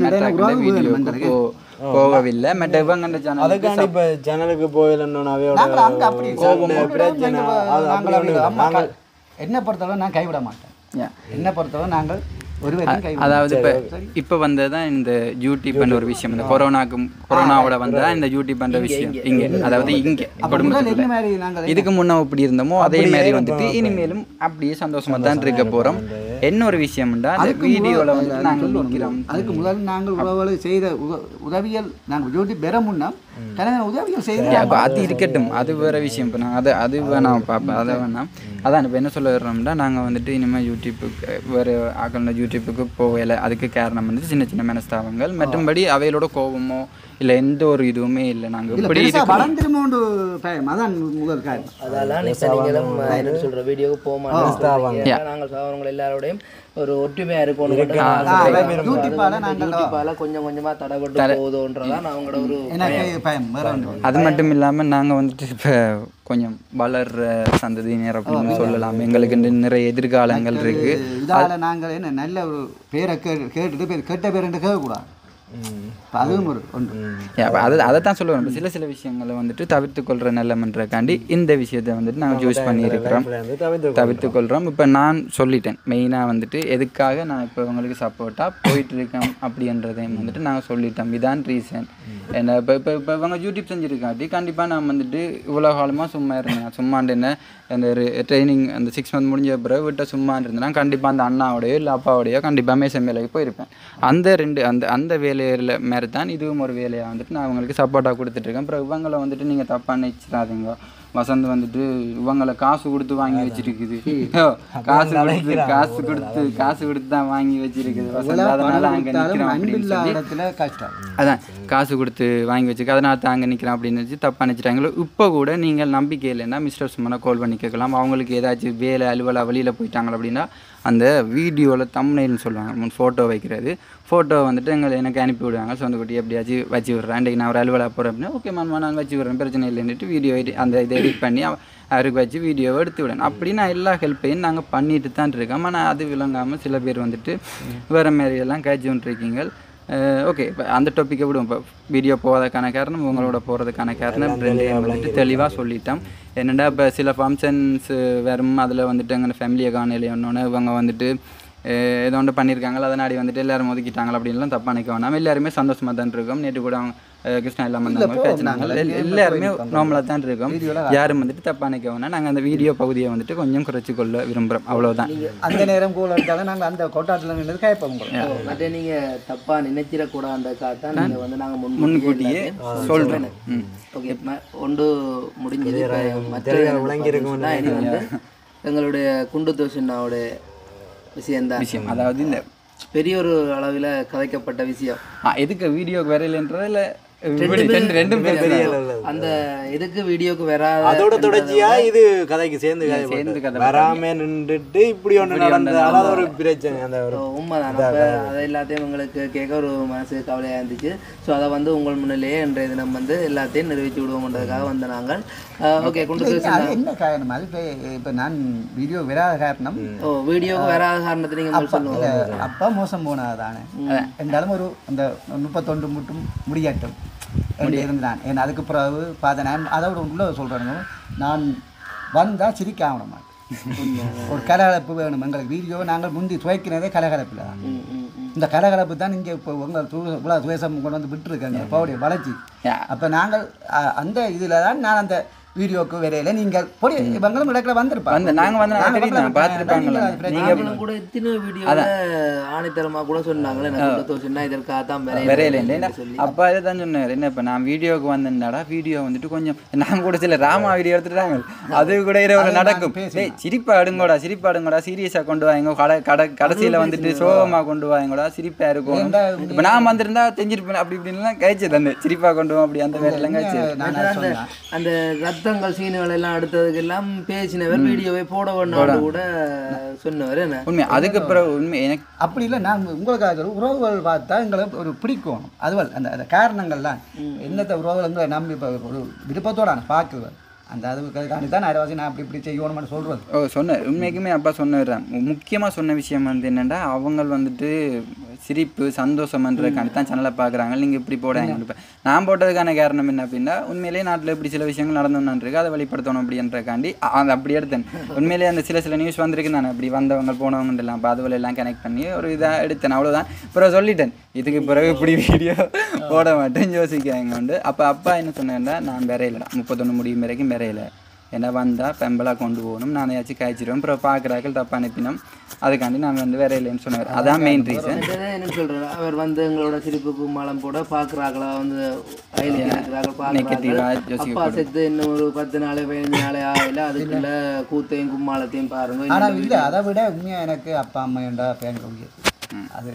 வீடியோக்கு போ போகவில்லை மற்ற இவங்க சேனலுக்கு அதுக்காண்டி இப்ப சேனலுக்கு போயிடணும் அவையோட நாங்கள் அங்கே அப்படி சண்டை, பிரச்சனை அது நாங்கள் அப்படி அப்படி ஒண்ணும் அம்மா என்னை பொறுத்தளவு நான் கைவிட மாட்டேன் Yeah. என்னை பொறுத்தளவு நாங்கள் ஒரு வரைக்கும் கைவிட அதாவது இப்போ இப்போ வந்ததான் இந்த யூடியூப்ன்ற ஒரு விஷயம் இந்த கொரோனாக்கு கொரோனாவோட வந்ததா இந்த யூடியூப்ன்ற விஷயம் இங்கே அதாவது இங்கே முதல் குடும்பத்துக்குள்ள என்ன மாதிரி நாங்கள் இதுக்கு முன்ன எப்படி இருந்தோமோ அதே மாதிரி வந்துட்டு இனிமேலும் அப்படியே சந்தோஷமா தான் இருக்க போறோம் என்ன ஒரு விஷயம்டா அந்த வீடியோல வந்து நாங்கள் நிற்கிறோம் அதுக்கு முதல் நாங்கள் உறவுகளை செய்த உத- உதவியல் நாங்கள் யூடியூப் பெற முன்னா தனியாக உதவிகள் செய்து அப்போ அது இருக்கட்டும் அது வேற விஷயம் இப்போ நான் அதை அது வேணாம் பார்ப்பேன் அதை வேணாம் அதான் இப்போ என்ன சொல்ல வர்றோம்னா நாங்கள் வந்துட்டு இனிமேல் யூடியூப்புக்கு வேறு ஆக்கள் யூடியூப்புக்கு போகலை அதுக்கு காரணம் வந்து சின்ன சின்ன மனஸ்தாபங்கள் மற்றும்படி அவைகளோட கோபமோ இல்லை எந்த ஒரு இதுவுமே இல்லை நாங்கள் இப்படி பெருசாக இருக்கோம் வளர்ந்துருமோண்டு பயம் அதான் முதல் காரணம் அதெல்லாம் இப்ப நீங்களும் என்ன சொல்ற வீடியோக்கு போக மாட்டோம் நாங்கள் சாவரவங்க எல்லாரோடையும் ஒரு ஒற்றுமையா இருக்கணும் யூடியூப்பால நாங்கள் யூடியூப்பால கொஞ்சம் கொஞ்சமா தடைபட்டு போகுதுன்றதான் அவங்களோட ஒரு எனக்கு பயம் வேற ஒன்று அது மட்டும் இல்லாமல் நாங்கள் வந்துட்டு இப்போ கொஞ்சம் வளர்ற சந்ததியினர் அப்படின்னு சொல்லலாம் எங்களுக்கு இன்னும் நிறைய எதிர்காலங்கள் இருக்கு இதால் நாங்கள் என்ன நல்ல ஒரு பேரை கே கேட்டுட்டு பேர் கெட்ட பேருன்ட்டு கேட்கக்கூடாது இப்ப அதுவும் ஒரு ஒன்று Yeah, அப்ப அதை அதை தான் சொல்லுவேன் இப்ப சில சில விஷயங்களை வந்துட்டு தவிர்த்து கொள்கிற நல்லமன்றக்காண்டி இந்த விஷயத்தை வந்துட்டு நாங்கள் சூஸ் பண்ணியிருக்கிறோம் வந்து தவிர்த்து தவிர்த்து கொள்கிறோம் இப்போ நான் சொல்லிட்டேன் மெயினாக வந்துட்டு எதுக்காக நான் இப்போ உங்களுக்கு சப்போர்ட்டாக போயிட்டு இருக்கேன் அப்படின்றதையும் வந்துட்டு நாங்கள் சொல்லிட்டோம் இதான் ரீசன் என்ன இப்போ இப்போ இப்போ இவங்க யூடியூப் செஞ்சுருக்காட்டி கண்டிப்பாக நான் வந்துட்டு இவ்வளோ காலமாக சும்மா இருந்தேன் சும்மாண்டு என்ன அந்த ட்ரைனிங் அந்த சிக்ஸ் மந்த் முடிஞ்ச பிறகு விட்ட சும்மா இருந்தேன்னா கண்டிப்பாக அந்த அண்ணாவோடையோ இல்லை அப்பாவோடையோ கண்டிப்பாக மேசம் வேலைக்கு போயிருப்பேன் அந்த ரெண்டு அந்த அந்த வேலையில் மாரி தான் இதுவும் ஒரு வேலையாக வந்துட்டு நான் அவங்களுக்கு சப்போர்ட்டாக கொடுத்துட்ருக்கேன் அப்புறம் இவங்களை வந்துட்டு நீங்கள் தப்பாக நினச்சிடாதீங்க வசந்த் வந்துட்டு இவங்களை காசு கொடுத்து வாங்கி வச்சிருக்குது ஓ, காசு கொடுத்து காசு கொடுத்து காசு கொடுத்து தான் வாங்கி வச்சிருக்குது வசந்த் அதனால அங்கே நிற்கிறோம் அப்படின்னு அன்பில்லா சொல்லி இடத்துல கஷ்டம் அதான் காசு கொடுத்து வாங்கி வச்சுக்க அதனால தான் அங்கே நிற்கிறேன் அப்படின்னு நினச்சி தப்பாக நினச்சிட்டாங்களோ இப்போ கூட நீங்கள் நம்பிக்கை இல்லைன்னா மிஸ்டர் சுமனை கால் பண்ணி கேட்கலாம் அவங்களுக்கு ஏதாச்சும் வேலை அலுவலா வெளியில் போயிட்டாங்க அப்படின்னா அந்த வீடியோவில் தம்னைல்னு சொல்லுவாங்க ஃபோட்டோ வைக்கிறது ஃபோட்டோ வந்துட்டு எங்களை எனக்கு அனுப்பி விடுவாங்க சொந்த குட்டி எப்படியாச்சும் வச்சு விட்றேன் அன்றைக்கி நான் ஒரு அலுவலா போகிறேன் அப்படின்னா ஓகே மாமா நான் வச்சு விட்றேன் பிரச்சனை இல்லைன்னுட்டு வீடியோ அந்த இதை எடிட் பண்ணி அவ- அவருக்கு வச்சு வீடியோவை எடுத்து விடணும் அப்படி நான் எல்லா ஹெல்ப்பையும் நாங்கள் பண்ணிட்டு தான் இருக்கோம் ஆனால் அது விளங்காமல் சில பேர் வந்துட்டு வேறு மாதிரி எல்லாம் காய்ச்சி இருக்கீங்க ஓகே இப்போ அந்த டாப்பிக்கை விடுவோம் இப்போ வீடியோ போவதற்கான காரணம் உங்களோட போகிறதுக்கான காரணம் ரெண்டையும் வந்துட்டு தெளிவாக சொல்லிட்டோம் என்னடா இப்போ சில ஃபங்க்ஷன்ஸ் வரும் அதில் வந்துட்டு எங்கள் ஃபேமிலியை காணல ஒன்று இவங்க வந்துட்டு அஹ், ஏதோ ஒன்று பண்ணியிருக்காங்களா அதை நாடி வந்துட்டு எல்லாரும் ஒதுக்கிட்டாங்களா அப்படின்லாம் தப்பாக நினைக்க வேணாம் எல்லாருமே சந்தோஷமாக தான் இருக்கோம் நேற்று கூட அவங்க அஹ், கிருஷ்ணா எல்லாம் வந்தாங்க பேசினாங்க எல்- எல்லாருமே நார்மலாக தான் இருக்கோம் யாரும் வந்துட்டு தப்பாக நினைக்க வேணாம் நாங்கள் அந்த வீடியோ பகுதியை வந்துட்டு கொஞ்சம் குறைச்சி கொள்ள விரும்புகிறோம் அவ்வளோதான் அந்த நேரம் கூட எடுத்தாலும் நாங்கள் அந்த கொட்டாட்டில் நின்று கேட்போம் உங்களை மற்ற நீங்க தப்பா நினைச்சிடக்கூடாதுக்காக தான் நீங்க வந்து நாங்க முன்கூட்டியே சொல்கிறேன் ம் ஓகே ஒன்று முடிஞ்சது இப்ப மற்ற தான் இனி வந்து எங்களுடைய குண்டு தோஷனாவோட விஷயம்தான் விஷயம் அதாவது இந்த பெரிய ஒரு அளவில் கதைக்கப்பட்ட விஷயம் ஆ, எதுக்கு வீடியோக்கு வரையிலன்றதா இல்லை ரெண்டு ரெண்டும் பேர் பெரிய அளவுல அந்த இதுக்கு வீடியோக்கு வராத அதோட தொடர்ச்சியா இது கதைக்கு சேர்ந்து கதை சேர்ந்து போட்டது. கதை வராம நின்றுட்டு இப்படி ஒண்ணு நடந்ததால அது ஒரு பிரச்சனை அந்த ஒரு உண்மைதான் அப்போ அதை எல்லாத்தையும் உங்களுக்கு கேட்க ஒரு மனசு கவலையாக இருந்துச்சு ஸோ அதை வந்து உங்கள் முன்னிலேயே இன்றைய தினம் வந்து எல்லாத்தையும் நிறைவேற்றி விடுவோம்ன்றதுக்காக வந்த நாங்கள் ஓகே குண்டு அது தோஷன் என்ன காரணம் அது இப்போ இப்போ நான் வீடியோ வராத காரணம் ஓ வீடியோக்கு வராத காரணத்தை நீங்கள் முதல்ல சொல்லுவோம் இல்ல, அப்பா மோசம் போனது தானே என்றாலும் ஒரு அந்த முப்பத்தொண்டு மட்டும் முடியட்டும் என்று இருந்தான் ஏன்னா அதுக்கு பிறகு பார்த்த நான் அதோட உள்ள சொல்கிறேங்க நான் வந்தால் சிரிக்க ஆகணும் மாட்டேன் ஒரு கலகலப்பு வேணும் எங்களுக்கு வீடியோ நாங்கள் முந்தி துவைக்கிறதே கலகலப்பில் தான் இந்த கலகலப்பு தான் இங்கே இப்போ உங்கள் தூ இவ்வளோ துவேசம் கொண்டு வந்து விட்டுருக்காங்க பவுடைய வளர்ச்சி Yeah. அப்போ நாங்கள் அ, அந்த இதில் தான் நான் அந்த வீடியோக்கு வரையில நீங்கள் பொடி இவங்களும் இடத்துல வந்திருப்பாங்க வந்து நாங்க வந்து நாங்க தெரியும் பக்கத்துல பார்த்துருப்பாங்களா நீங்க பிரச்சனை நீங்க நாங்களும் கூட எத்தனை வீடியோல ஆணித்தரமா கூட சொன்னாங்களே எனக்கு சொன்னா இதற்காக தான் வரையில இல்லைன்னா அப்போ அதை தான் சொன்னார் என்ன இப்போ நான் வீடியோவுக்கு வந்தேன்டாடா வீடியோ வந்துட்டு கொஞ்சம் நான் கூட சில ராமா வீடியோ எடுத்துட்டாங்க அது கூட இரவு நடக்கும் டேய் சிரிப்பா அடுங்கோடா சிரிப்பா அடுங்கோடா சீரியஸாக கொண்டு வாங்க கடை கடை கடைசியில் வந்துட்டு சோகமாக கொண்டு வாங்கடா சிரிப்பா இருக்கும் இப்போ நான் வந்திருந்தா தெரிஞ்சிருப்பேன் அப்படி இப்படின்லாம் கழிச்சு தந்து சிரிப்பா கொண்டு வா அப்படி அந்த மாதிரிலாம் கழிச்சு நான் அந்த சொன்னேன் அந்த ரத்தங்கள் சீனுகள் எல்லாம் எடுத்ததுக்கு எல்லாம் பேசினவர் வீடியோவை போட வேண்டாம் கூட சொன்னவர் என்ன உண்மை அதுக்கு பிறகு உண்மை எனக்கு அப்படி இல்லை நான் உங்களுக்காக சொல்றேன். உறவுகள் பார்த்தா எங்களை ஒரு பிடிக்கும் அதுவல் அந்த அந்த காரணங்கள்லாம் என்னத்த உறவுகள் எங்களை நம்பி இப்போ ஒரு விருப்பத்தோட நான் பார்க்குவேன் அந்த அதுக்காண்டி தான் அரைவாசி நான் அப்படி இப்படி செய்யணும்னு சொல்கிறது ஓ சொன்ன உண்மைக்குமே அப்பா சொன்னதுதான் முக்கியமாக சொன்ன விஷயம் வந்து என்னென்னா அவங்க வந்துட்டு சிரிப்பு சந்தோஷம்ன்றதுக்காண்டி தான் சேனலை பார்க்குறாங்க நீங்கள் இப்படி போடாங்க இப்ப நான் போட்டதுக்கான காரணம் என்ன அப்படின்னா உண்மையிலேயே நாட்டில் இப்படி சில விஷயங்கள் நடந்தோன்னு அதை வெளிப்படுத்தணும் அப்படின்றக்காண்டி அ- அதை அப்படி எடுத்தேன் உண்மையிலேயே அந்த சில சில நியூஸ் வந்திருக்கு நான் அப்படி வந்தவங்க போனவங்க எல்லாம் அப்ப அதுவரை எல்லாம் கனெக்ட் பண்ணி ஒரு இதாக எடுத்தேன் அவ்வளோதான் பிறகு சொல்லிட்டேன் இதுக்கு பிறகு இப்படி வீடியோ போட மாட்டேன் யோசிக்காங்க உண்டு அப்போ அப்பா என்ன சொன்னேன்னா நான் விரையிலடா முப்பத்தொன்று முடியும் வரைக்கும் விரையில என்ன வந்தால் பெம்பலாக கொண்டு போகணும் நான் ஏதாச்சும் காய்ச்சிடுவேன் அப்புறம் பார்க்குறாக்கள் தப்பாக அனுப்பினோம் அதுக்காண்டி நான் வந்து வேற இல்லைன்னு சொன்னார் அதான் மெயின் ரீசன் மற்றது என்ன சொல்றாரு அவர் வந்து எங்களோட சிரிப்புக்கு மாலம் போட பாக்குறாங்களா வந்து அயல் இருக்கிறார்கள் Negative ஆ பாக்குறாங்க யோசிக்க அப்பா செத்து இன்னும் ஒரு பத்து நாள் பதினஞ்சு நாளே ஆகல அதுக்குள்ள கூத்தையும் கும்மாளத்தையும் பாருங்க ஆனால் இல்லை அதை விட உண்மையாக எனக்கு அப்பா அம்மா ஏண்டா பேங்க உயிர் அது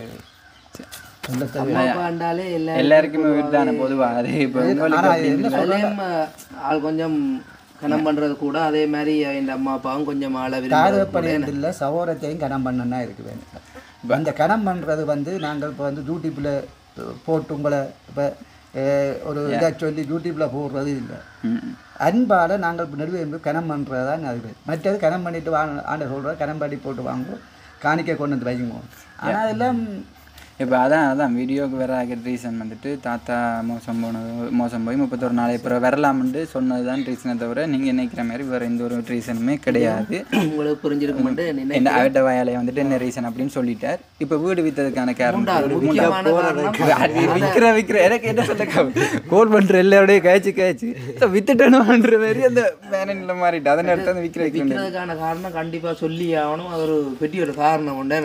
சொல்ல அம்மா அப்பாண்டாலே எல்லா எல்லாருக்குமே விட்டான பொதுவாக அது இப்போ உங்களுக்கு ஆனால் என்ன அதுலயும் ஆள் கொஞ்சம் கனம் பண்றது கூட அதே மாதிரி என் அம்மா அப்பாவும் கொஞ்சம் ஆள தாது விரும்புறது இல்லை சகோதரத்தையும் கனம் பண்ணனா இருக்கு வேணும் அந்த கனம் பண்ணுறது வந்து நாங்கள் இப்போ வந்து யூடியூப்பில் போட்டு உங்களை இப்போ ஒரு இதை சொல்லி யூடியூப்பில் போடுறது இல்லை ம். அன்பால நாங்கள் இப்போ நடுவே கனம் பண்ணுறது தான் அது மற்றது கனம் பண்ணிட்டு வாங்க ஆண்ட சொல்கிற கனம் பண்ணி போட்டு வாங்குவோம் காணிக்கை கொண்டு வந்து வைக்குவோம் ஆனால் அதெல்லாம் இப்போ அதான் அதான் வீடியோக்கு வேற ஆகிற ரீசன் வந்துட்டு தாத்தா மோசம் போனது மோசம் போய் முப்பத்தொரு நாளை அப்புறம் வரலாம்னு சொன்னது தான் ரீசனை தவிர நீங்கள் நினைக்கிற மாதிரி வேற எந்த ஒரு ரீசனுமே கிடையாது உங்களுக்கு புரிஞ்சிருக்குமெண்டு நினை என்ன அவட்ட வயலை வந்துட்டு என்ன ரீசன் அப்படின்னு சொல்லிட்டார் இப்போ வீடு வித்ததுக்கான காரணம் முக்கியமான காரணம் அது விக்கிற விக்கிற எனக்கு என்ன சொல்ல கோல் பண்ற எல்லாரோடய கழிச்சு கழிச்சு வித்துட்டணும்ன்ற மாதிரி அந்த வேலையில மாறிட்டு அதனை எடுத்து அந்த விக்கிற விக்கிற விற்கிறதுக்கான காரணம் கண்டிப்பா சொல்லி ஆகணும் அது ஒரு பெரிய ஒரு காரணம் உண்டு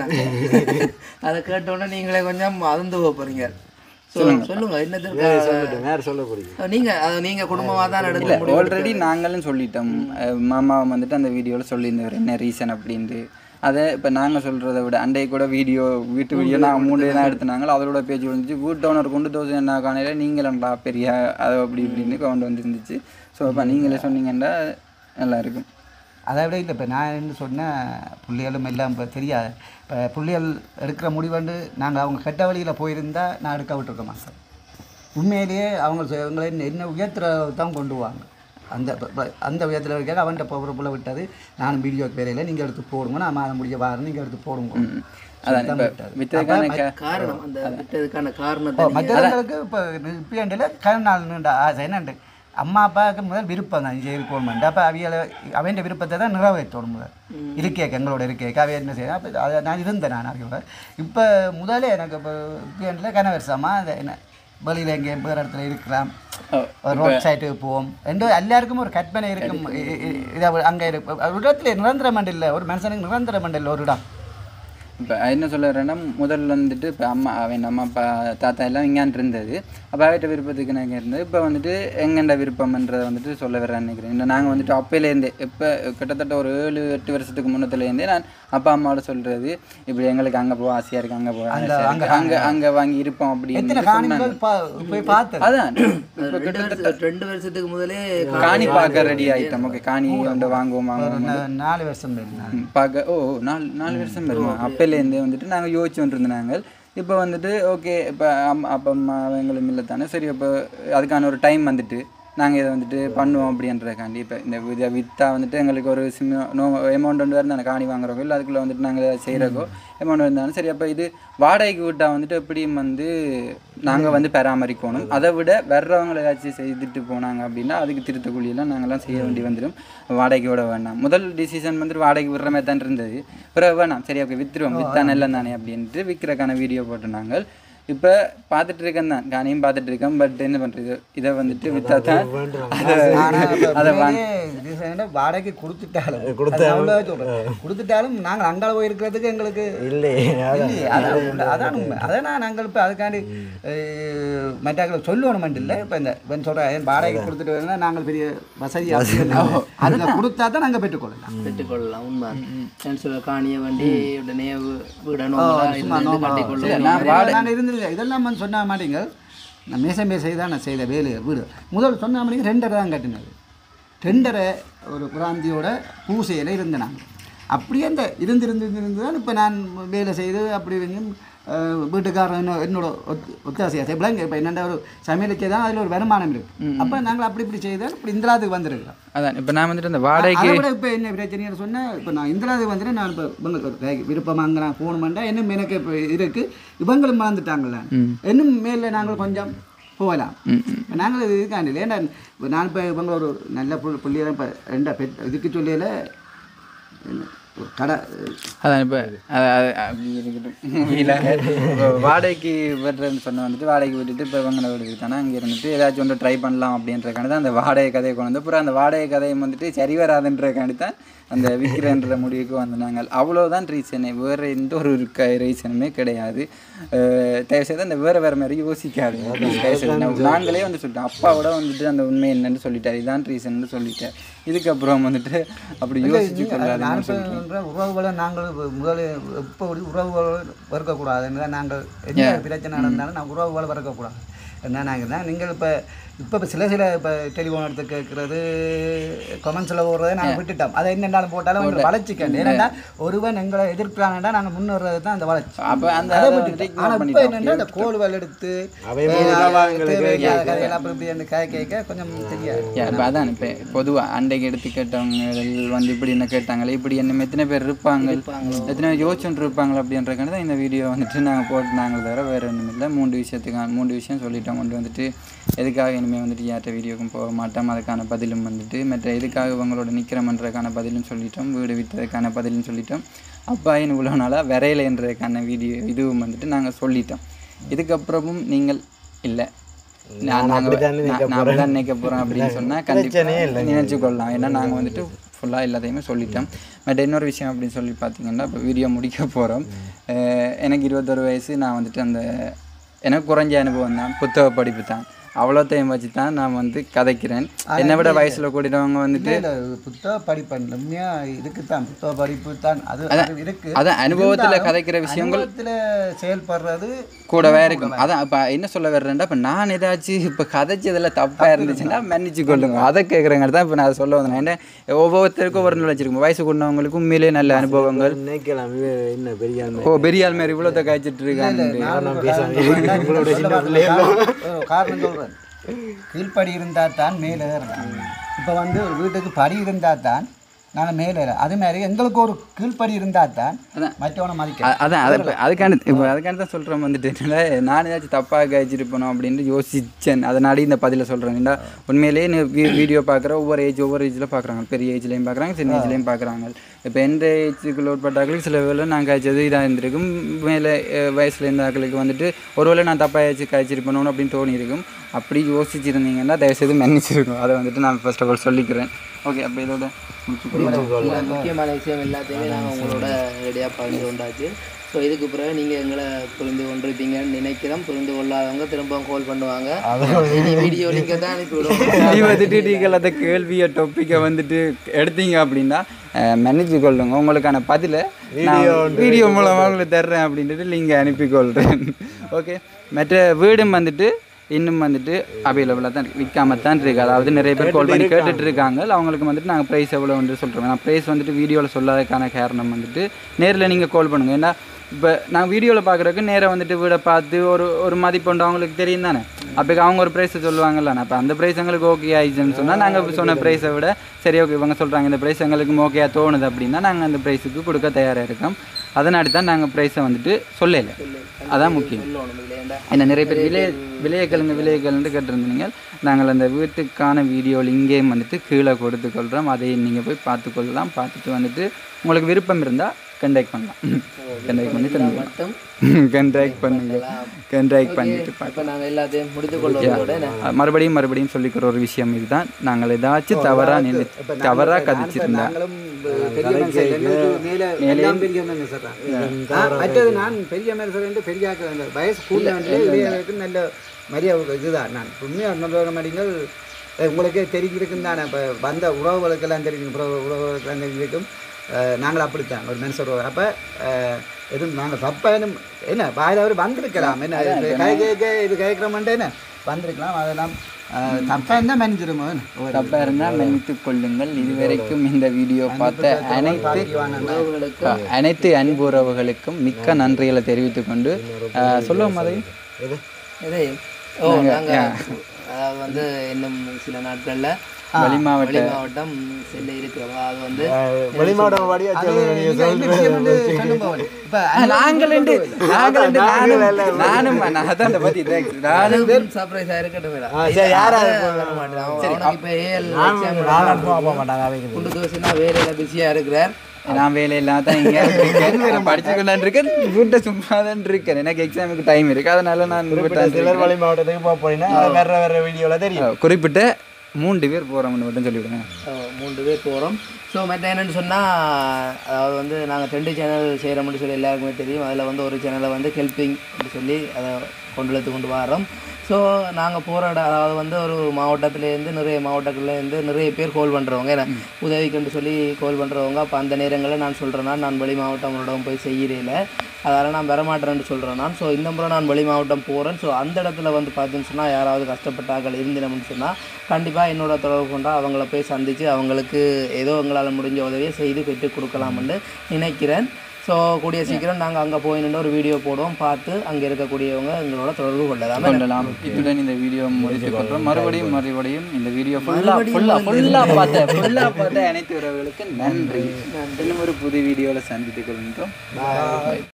அதை கேட்ட உடனே நீங்களே கொஞ்சம் அதிர்ந்து போக போறீங்க சொல்லுங்க சொல்லுங்க என்னது நேரம் சொல்ல போறீங்க நீங்க அது நீங்க குடும்பமா தான் எடுக்க முடியும் ஆல்ரெடி நாங்களும் சொல்லிட்டோம் அஹ் மாமா வந்துட்டு அந்த வீடியோவில் சொல்லியிருந்தவர் என்ன ரீசன் அப்படின்ட்டு அதை இப்போ நாங்கள் சொல்கிறத விட அண்டைய கூட வீடியோ வீட்டு வீடியோ நாங்கள் மூணு தான் எடுத்துனாங்களோ அதோட பேச்சு வந்துச்சு வீட்டு ஓனர் கொண்டு தோசை என்ன காணையில் நீங்களா பெரிய அது அப்படி இப்படின்னு கொண்டு வந்துருந்துச்சு ஸோ இப்போ நீங்களே சொன்னீங்கன்னா நல்லா இருக்கும் அதை விட இல்லை இப்போ நான் என்ன சொன்னேன் பிள்ளைகளும் எல்லாம் இப்போ தெரியாது இப்போ பிள்ளைகள் எடுக்கிற முடிவுண்டு நாங்கள் அவங்க கெட்ட வழியில் போயிருந்தா நான் எடுக்க விட்டுருக்க மாட்டேன் உண்மையிலேயே அவங்க சொ- அவங்களை என்ன என்ன உயர்த்துற தான் கொண்டு வாங்க அந்த ப- ப- அந்த உயரத்தில் வைக்காத அவன்கிட்ட பொறுப்புல விட்டது நானும் வீடியோக்கு வேலையில் நீங்கள் எடுத்து போடுங்க நான் மாத முடிய வாரம் நீங்கள் எடுத்து போடுங்க அதான் சுத்தம் இப்போ விட்டது. வித்ததுக்கான அப்ப கா- காரணம் அந்த விட்டதுக்கான ஓ காரணத்தை நீங்க- மற்றவங்களுக்கு இப்போ இப்படியாண்டில் கருநாள் நீண்ட ஆசை என்னண்டு அம்மா அப்பாவுக்கு முதல் விருப்பம் தான் இது இருக்கணுமெண்டு அப்போ அவியலை அவன் விருப்பத்தை தான் நிறைவேற்றணும் முதல் இருக்கேக்க எங்களோட இருக்கேக்க அவைய என்ன செய்யணும் அப்போ அதை நான் இருந்தேன் நான் அவியோட இப்போ முதல்ல எனக்கு இப்போ இப்படியாண்டில் கனவரிசமா அதை என்ன வெளியில் எங்கேயும் வேறு இடத்துல இருக்கலாம் ஓ, ஒரு ரோட் சைட்டுக்கு போவோம் ரெண்டு எல்லாருக்கும் ஒரு கற்பனை இருக்கும் இ- இ- இதை அங்கே இருக்கு ஒரு இடத்துல நிரந்தர மண்டில் ஒரு மனுஷனுக்கு நிரந்தர மண்டில் ஒரு இடம் இப்போ என்ன சொல்ல வரேன்னா முதல்ல வந்துட்டு இப்போ அம்மா அவன் அம்மா அப்பா தாத்தா எல்லாம் இங்கான் இருந்தது அப்போ அவட்ட விருப்பத்துக்கு நாங்கள் இருந்தது இப்போ வந்துட்டு எங்கண்ட விருப்பம்ன்றதை வந்துட்டு சொல்ல வரேன்னு நினைக்கிறேன் இந்த நாங்கள் வந்துட்டு அப்பையிலேருந்தே இப்போ கிட்டத்தட்ட ஒரு ஏழு எட்டு வருஷத்துக்கு முன்னத்துலேருந்தே நான் அப்பா அம்மாவோட சொல்கிறது இப்படி எங்களுக்கு அங்கே போக ஆசையாக இருக்குது அங்கே போக ஆசையாக இருக்கு. அங்கே அங்கே வாங்கி இருப்போம் எத்தனை அப்படின்னு காணிகள் பா போய் பார்த்தது அதான் அது ரெண்டு வருஷம் ரெண்டு வருஷத்துக்கு முதலே காணி பார்க்க ரெடி ஆகிட்டோம் ஓகே காணி வந்து வாங்குவோம் வாங்குவோம் நா- நாலு வருஷம் இல்லை ம், பார்க்க ஓ ஓ, நாலு நாலு வருஷம் வருமா அப்போலேருந்தே வந்துட்டு நாங்கள் யோசிச்சு வந்துருந்தோம் நாங்கள் இப்போ வந்துட்டு ஓகே இப்போ அம்மா அப்பா அம்மா அவங்களும் இல்லை தானே சரி இப்போ அதுக்கான ஒரு டைம் வந்துட்டு நாங்கள் இதை வந்துட்டு பண்ணுவோம் அப்படின்றதுக்காண்டி இப்போ இந்த இதை விற்றா வந்துட்டு எங்களுக்கு ஒரு சின்ன நோ அமௌண்ட் வந்து வேறு தானே காணி வாங்குறோக்கோ இல்லை அதுக்குள்ளே வந்துட்டு நாங்கள் செய்கிறக்கோ அமௌண்ட் இருந்தாலும் சரி அப்போ இது வாடகைக்கு விட்டா வந்துட்டு எப்படியும் வந்து நாங்கள் வந்து பராமரிக்கணும் அதை விட வர்றவங்களை ஏதாச்சும் செய்துட்டு போனாங்க அப்படின்னா அதுக்கு திருத்த கூலியெல்லாம் நாங்கள்லாம் செய்ய வேண்டி வந்துடும் வாடகைக்கு விட வேண்டாம் முதல் டிசிஷன் வந்துட்டு வாடகைக்கு விடுற மாதிரி தான் இருந்தது பிறகு வேணாம் சரி ஓகே விற்றுருவோம் விற்றா நல்ல தானே அப்படின்ட்டு விற்கிறக்கான வீடியோ போட்டு நாங்கள் இப்போ பார்த்துட்டு இருக்கேன் தான் காணியும் பார்த்துட்டு இருக்கேன் பட் என்ன பண்ணுறது இதை வந்துட்டு விற்றா தான் ஆனா இப்ப அதை உண்மையிலேயே ரீசெண்டா வாடகைக்கு கொடுத்துட்டாலும் அது அவ்வளவா சொல்றேன். கொடுத்துட்டாலும் நாங்கள் அங்கால போய் இருக்கிறதுக்கு எங்களுக்கு இல்லையே அதான் இல்லையே, அதான் உண்மை. அதான் உண்மை அதான் நான் நாங்கள் இப்போ அதுக்காண்டி மற்றாக்களை சொல்லணும் இல்லை இப்போ இந்த இப்போ சொல்கிறேன் என் வாடகை கொடுத்துட்டு வரேன்னா நாங்கள் பெரிய வசதியாக அதில் கொடுத்தா தான் நாங்கள் பெற்றுக்கொள்ளலாம் பெற்றுக்கொள்ளலாம் உண்மை சில காணிய வண்டி உடனே வீ- விடணும் சும்மா நோமா. கட்டிக்கொள்ளணும் சரி, நான் நான் இருந்தது இதெல்லாம் வந்து சொன்ன மாட்டீங்க நான் மேச மேசை தான் நான் செய்த வேலை வீடு முதல் சொன்ன மாட்டீங்க ரெண்டரை தான் கட்டினது ரெண்டரை ஒரு பிராந்தியோட பூசையில் இருந்தேன் நான் அப்படியே அந்த இருந்து இருந்து இருந்து இருந்து தான் இப்போ நான் வேலை செய்து அப்படி இருந்தும் அஹ், வீட்டுக்காரன் என்ன என்னோட ஒத் ஒத்தாசையாக செய்யலாம் இப்போ என்னென்ன ஒரு சமையலுக்கே தான் அதில் ஒரு வருமானம் இருக்குது அப்போ நாங்கள் அப்படி இப்படி செய்தால் இப்படி இந்திராவுக்கு வந்திருக்கிறோம் அதான் இப்போ நான் வந்துட்டு அந்த வாடகைக்கு அதை விட இப்போ என்ன பிரச்சனைன்னு சொன்னால் இப்போ நான் இந்திராவுக்கு வந்துட்டு நான் இப்போ இவங்களுக்கு ஒரு கை- விருப்பம் அங்கே நான் போகணுமெண்டா இன்னும் எனக்கு இப்போ இருக்குது இவங்களும் மறந்துட்டாங்கல்ல இன்னும் மேலே நாங்கள் கொஞ்சம் போகலாம் இப்போ நாங்கள் இது இருக்காண்டில்ல ஏன்னா இப்போ நான் இப்போ இவங்க ஒரு நல்ல புள் புள்ளியை இப்போ ரெண்டா பெட் இதுக்கு சொல்லியில் ஒரு கடை அதான் இப்போ அப்படி இருக்கட்டும் இல்லை இப்போ வாடகைக்கு விடுறேன்னு சொன்ன வந்துட்டு வாடகைக்கு விட்டுட்டு இப்போ இவங்களை விடுறது தானே அங்கே இருந்துட்டு ஏதாச்சும் ஒன்று ட்ரை பண்ணலாம் அப்படின்றக்காண்டி தான் அந்த வாடகை கதையை கொண்டு வந்து அப்புறம் அந்த வாடகை கதையை வந்துட்டு சரி வராதுன்றக்காண்டி தான் அந்த விற்கிறன்ற முடிவுக்கு வந்து நாங்கள் அவ்வளோதான் ரீசனே வேறு எந்த ஒரு க ரீசனுமே கிடையாது அஹ் தயவு செய்து அந்த வேறு வேறு மாதிரி யோசிக்காது தயவு செய்து நான் நாங்களே வந்து சொல்லிட்டோம் அப்பாவோட வந்துட்டு அந்த உண்மை என்னன்னு சொல்லிட்டார் இதான் ரீசன் சொல்லிட்டேன் இதுக்கப்புறம் வந்துட்டு அப்படி யோசிச்சு நான் கொள்ளாதுன்னு இப்போ சொல்கிறேன் உறவுகளை நாங்கள் இப்ப முதல்ல இப்போ உறவுகளை வறுக்கக்கூடாதுன்னு நாங்கள் என்ன பிரச்சனை நடந்தாலும் நான் உறவுகளை வறுக்கக்கூடாது என்ன நாங்கள் தான் நீங்கள் இப்போ இப்போ இப்போ சில சில இப்போ டெலிஃபோன் எடுத்து கேட்குறது கொமெண்ட்ஸில் போடுறதை நாங்கள் விட்டுட்டோம் அதை என்னென்னாலும் போட்டாலும் எங்களை வளர்ச்சிக்கண்டு ஏன்னா ஒருவன் எங்களை எதிர்க்கிறான்டா நாங்கள் முன்னேறது தான் அந்த வளர்ச்சி அப்போ அந்த அதை அதை விட்டுட்டோம் ignore ஆனால் இப்போ பண்ணிட்டோம். என்னென்னா இந்த கோல்வல் எடுத்து அவையுமே அஹ், உறவாங்களுக்கு தேவையில்லாத கதையெல்லாம் அப்படி இப்படி அந்த கதை கேட்க கொஞ்சம் தெரியாது இப்போ அதான் இப்போ பொதுவாக அண்டைக்கு எடுத்து கேட்டவங்க வந்து இப்படி என்ன கேட்டாங்களே இப்படி என்ன எத்தனை பேர் இருப்பாங்க எத்தனை பேர் யோசிச்சுட்டு இருப்பாங்க அப்படின்றக்கான தான் இந்த வீடியோ வந்துட்டு நாங்கள் போட்டு நாங்கள் தவிர வேறு ஒன்றும் இல்லை மூன்று விஷயத்துக்கு மூன்று விஷயம் சொல்லிட்டோம் கொண்டு வந்துட்டு எதுக்காக இனிமேல் வந்துட்டு யார்கிட்ட வீடியோக்கும் போக மாட்டோம் அதுக்கான பதிலும் வந்துட்டு மற்ற எதுக்காக இவங்களோட நிற்கிறோம்ன்றதுக்கான பதிலும் சொல்லிட்டோம் வீடு விற்றதுக்கான பதிலும் சொல்லிட்டோம் அப்பா இன்னும் இவ்வளோ நாளாக விரையிலன்றதுக்கான வீடியோ இதுவும் வந்துட்டு நாங்கள் சொல்லிட்டோம் இதுக்கப்புறமும் நீங்கள் இல்லை நான் அப்படித்தானே நினைக்க நான் அப்படிதான் நினைக்க போகிறேன் அப்படின்னு சொன்னால் கண்டிப்பாக நினைச்சு கொள்ளலாம் ஏன்னா நாங்கள் வந்துட்டு ஃபுல்லாக எல்லாத்தையுமே சொல்லிட்டோம் பட் இன்னொரு விஷயம் அப்படின்னு சொல்லி பார்த்தீங்கன்னா இப்போ வீடியோ முடிக்க போகிறோம் எனக்கு இருபத்தொரு வயசு நான் வந்துட்டு அந்த எனக்கு குறைஞ்ச அனுபவம் தான் புத்தக படிப்பு தான் அவ்வளோத்தையும் வச்சு தான் நான் வந்து கதைக்கிறேன் என்னை விட வயசில் கூட்டிட்டவங்க வந்துட்டு இல்லை புத்தக படிப்பு உண்மையாக இதுக்கு தான் புத்தக படிப்பு தான் அது அது இருக்கு அதான் அனுபவத்தில் கதைக்கிற விஷயங்கள் அனுபவத்தில் செயல்படுறது கூடவே இருக்கும் அதான் இப்போ என்ன சொல்ல வர்றேன்டா இப்போ நான் ஏதாச்சும் இப்போ கதைச்சதில் தப்பாக இருந்துச்சுன்னா மன்னிச்சு கொள்ளுங்க அதை கேட்குறங்க தான் இப்போ நான் அதை சொல்ல வந்தேன் ஏன்னா ஒவ்வொருத்தருக்கும் ஒவ்வொரு நிலை வச்சிருக்கோம் வயசு கொண்டவங்களுக்கும் உண்மையிலே நல்ல அனுபவங்கள் நினைக்கலாம் இது என்ன பெரிய ஆள் ஓ பெரிய ஆள் மாதிரி இவ்வளோத்த காய்ச்சிட்டு இருக்காங்க காரணம் சொல்கிறேன் கீழ்ப்படி இருந்தால் தான் மேலே ஏறலாம் இப்போ வந்து ஒரு வீட்டுக்கு படி இருந்தால் தான் நாங்கள் மேலே ஏற அது மாதிரி எங்களுக்கு ஒரு கீழ்ப்படி இருந்தால் தான் மற்றவனை மதிக்க அ- அதான் அதை இப்போ அதுக்காண்டி இப்போ அதுக்காண்டி தான் சொல்கிறேன் வந்துட்டு என்னடா, நான் ஏதாச்சும் தப்பாக காய்ச்சிருப்பணும் அப்படின்ட்டு யோசிச்சேன் அதனால இந்த பதிலை சொல்கிறேன் ஏன்னா உண்மையிலேயே நீ வீ வீடியோ பார்க்குற ஒவ்வொரு ஏஜ் ஒவ்வொரு ஏஜில் பார்க்குறாங்க பெரிய ஏஜ்லேயும் பார்க்குறாங்க சின்ன ஏஜ்லேயும் பார்க்குறாங்க இப்போ எந்த ஏஜுக்கு லோட்பட்டாக்களுக்கு சில வேலை நான் காய்ச்சது இதாக இருந்திருக்கும் மேலே வயசில் இருந்த ஆக்களுக்கு வந்துட்டு ஒருவேளை நான் தப்பாக ஏதாச்சும் காய்ச்சிருப்பணும் அப்படின்னு தோணியிருக்கும் அப்படி யோசிச்சிருந்தீங்கன்னா தயவுசெய்து மன்னிச்சிருக்கும் அதை வந்துட்டு நான் ஃபர்ஸ்ட் ஆஃப் ஆல் சொல்லிக்கிறேன் ஓகே அப்போ இதோட முடிச்சுக்கிறோம் இந்த முக்கியமான விஷயம் எல்லாத்தையுமே நாங்கள் உங்களோட ரெடியாக பகிர்ந்து கொண்டாச்சு ஸோ இதுக்கு பிறகு நீங்கள் எங்களை புரிந்து கொண்டிருப்பீங்கன்னு நினைக்கிறோம் புரிந்து கொள்ளாதவங்க திரும்பவும் கால் பண்ணுவாங்க வீடியோ லிங்கை தான் அனுப்பி விடுவோம் நீ வந்துட்டு நீங்கள் அந்த கேள்வியை டொப்பிக்கை வந்துட்டு எடுத்தீங்க அப்படின்னா அஹ், மன்னிச்சு கொள்ளுங்க உங்களுக்கான பதிலை வீடியோ மூலமாக உங்களுக்கு தர்றேன் அப்படின்ட்டு லிங்கை அனுப்பி கொள்கிறேன் ஓகே மற்ற வீடும் வந்துட்டு இன்னும் வந்துட்டு அவைலபிளாக தான் விற்காம தான் இருக்கு அதாவது நிறைய பேர் கால் பண்ணி கேட்டுட்டு இருக்காங்க அவங்களுக்கு வந்துட்டு நாங்கள் ப்ரைஸ் எவ்வளோ வந்து சொல்கிறோம் நான் ப்ரைஸ் வந்துட்டு வீடியோவில் சொல்லாததுக்கான காரணம் வந்துட்டு நேரில் நீங்கள் கால் பண்ணுங்கள் ஏன்னா இப்போ நான் வீடியோவில் பார்க்குறதுக்கு நேராக வந்துட்டு வீடை பார்த்து ஒரு ஒரு மதிப்புண்டு அவங்களுக்கு தெரியும் தானே அப்போ அவங்க ஒரு ப்ரைஸை சொல்லுவாங்கல்ல அப்போ அந்த ப்ரைஸ் எங்களுக்கு ஓகே ஆயிடுச்சுன்னு சொன்னால் நாங்கள் சொன்ன ப்ரைஸை விட சரி ஓகே இவங்க சொல்கிறாங்க இந்த ப்ரைஸ் எங்களுக்கு ஓகேயா தோணுது அப்படின்னா நாங்கள் அந்த ப்ரைஸுக்கு கொடுக்க தயாராக இருக்கோம் அதனாடி தான் நாங்கள் ப்ரைஸை வந்துட்டு சொல்லலை அதான் முக்கியம் சொல்லணும் இல்லையாண்டா என்ன நிறைய பேர் விலைய விலையக்கலுங்க விலையக்கல்னு கேட்டிருந்தீங்க நாங்கள் அந்த வீட்டுக்கான வீடியோ லிங்கையும் வந்துட்டு கீழே கொடுத்துக்கொள்கிறோம் அதையும் நீங்கள் போய் பார்த்துக்கொள்ளலாம் பார்த்துட்டு வந்துட்டு உங்களுக்கு விருப்பம் இருந்தால் கண்டாக்ட் பண்ணலாம் கண்டாக்ட் பண்ணி தருவோம் மட்டும் கண்டாக்ட் பண்ணுங்க கண்டாக்ட் பண்ணிட்டு இப்போ நாங்கள் எல்லாத்தையும் முடித்து கொள்வதோட என்ன மறுபடியும் மறுபடியும் சொல்லிக்கிற ஒரு விஷயம் இதுதான் நாங்கள் ஏதாச்சும் தவறா நினை தவறா கதைச்சிருந்தா நாங்களும் பெரிய மனுஷன் எங்களுக்கு மேலே எல்லாம் பெரிய மனுஷன் தான். ஆ, மற்றது நான் பெரிய மனுஷன் என்று பெரிய ஆட்கள் அந்த வயசு கூட இளையவர்களுக்கு நல்ல மரியாதை இதுதான் நான் உண்மையாக நல்ல மடிங்கள் உங்களுக்கே தெரிஞ்சிருக்கும் தானே இப்போ வந்த உறவுகளுக்கெல்லாம் தெரியும் உறவு உறவுகளுக்கெல்லாம் தெரிஞ்சிருக்கும் அஹ், நாங்கள் அப்படித்தான் ஒரு மனுஷர் உறவு அப்போ எதுவும் நாங்கள் தப்பாக என்ன என்ன வாயில் அவர் வந்திருக்கலாம் என்ன இது கை கேட்க இது கேட்குறோம்ட்டு என்ன வந்திருக்கலாம் அதெல்லாம் தப்பாக இருந்தால் மன்னிச்சிருமோ தப்பா இருந்தா மன்னித்துக் கொள்ளுங்கள் இதுவரைக்கும் இந்த வீடியோ பார்த்த அனைத்து அனைத்து அன்பு உறவுகளுக்கும் மிக்க நன்றிகளை தெரிவித்துக் கொண்டு அஹ், சொல்லுவோம் அதை இதே ஓ நாங்கள் அதாவது வந்து இன்னும் சில நாட்களில் வெளி மாவட்ட வெளி மாவட்டம் செல்ல இருக்கிறோம் அது வந்து வெளிமாவட்டம் வாடியா இப்போ நாங்கள் ரெண்டு நாங்கள் ரெண்டு நானும் நானும் நான் அதான் அந்த பத்தி இதை- நானும் அதுவும் சர்ப்ரைஸாக இருக்கட்டும் மேடம் சரி, யாரா இப்போ ஏஎல் போக மாட்டாங்க அவங்க குண்டு தோசைனா வேலையில் பிஸியாக இருக்கிறார் நான் வேலையில்லாம தான் இங்கே இருக்கேன் படிச்சுக்கொண்டு இருக்கேன் வீட்டை சும்மா தான் இருக்கேன் எனக்கு எக்ஸாமுக்கு டைம் இருக்கு அதனால நான் வீட்டை சிலர் வழி மாவட்டத்துக்கு போக போறீங்கன்னா வேற வேற வீடியோல தெரியும் குறிப்பிட்ட மூன்று பேர் போகிறோம்னு மட்டும் சொல்லிவிடுங்க அஹ் மூன்று பேர் போகிறோம் ஸோ மற்ற என்னென்னு சொன்னால் அதாவது வந்து நாங்கள் ரெண்டு சேனல் செய்கிறோம்னு சொல்லி எல்லாருக்குமே தெரியும் அதில் வந்து ஒரு சேனலை வந்து ஹெல்பிங் சொல்லி அதை கொண்டு எடுத்து கொண்டு வரோம் ஸோ நாங்கள் போகிற இடம் அதாவது வந்து ஒரு மாவட்டத்துலேருந்து நிறைய மாவட்டங்கள்லேருந்து நிறைய பேர் கால் பண்ணுறவங்க ஏன்னா உதவிக்குன்னு சொல்லி கால் பண்ணுறவங்க அப்போ அந்த நேரங்களில் நான் சொல்கிறேன்னா நான் வெளி மாவட்டங்களோட போய் செய்கிறேன் அதனால் நான் வரமாட்டேன்னு சொல்கிறேன் நான் ஸோ இந்த முறை நான் வெளி மாவட்டம் போகிறேன் ஸோ அந்த இடத்துல வந்து பார்த்தீங்கன்னு சொன்னால் யாராவது கஷ்டப்பட்டாக்கள் இருந்தினம்னு சொன்னால் கண்டிப்பாக என்னோட தொடர்பு கொண்டா அவங்கள போய் சந்தித்து அவங்களுக்கு ஏதோ எங்களால் முடிஞ்ச உதவியை செய்து பெற்றுக் கொடுக்கலாம்னு நினைக்கிறேன் ஸோ கூடிய சீக்கிரம் நாங்கள் அங்கே போய் நின்று ஒரு வீடியோ போடுவோம் பார்த்து அங்கே இருக்கக்கூடியவங்க எங்களோட தொடர்பு கொள்ளலாம் கொள்ளலாம் இத்துடன் இந்த வீடியோ முடித்துக் கொள்றோம் மறுபடியும் மறுபடியும் இந்த வீடியோ ஃபுல்லா ஃபுல்லா ஃபுல்லா பார்த்த ஃபுல்லா பார்த்த அனைத்து உறவுகளுக்கு நன்றி இன்னும் ஒரு புது வீடியோவில் சந்தித்துக் கொள்கின்றோம்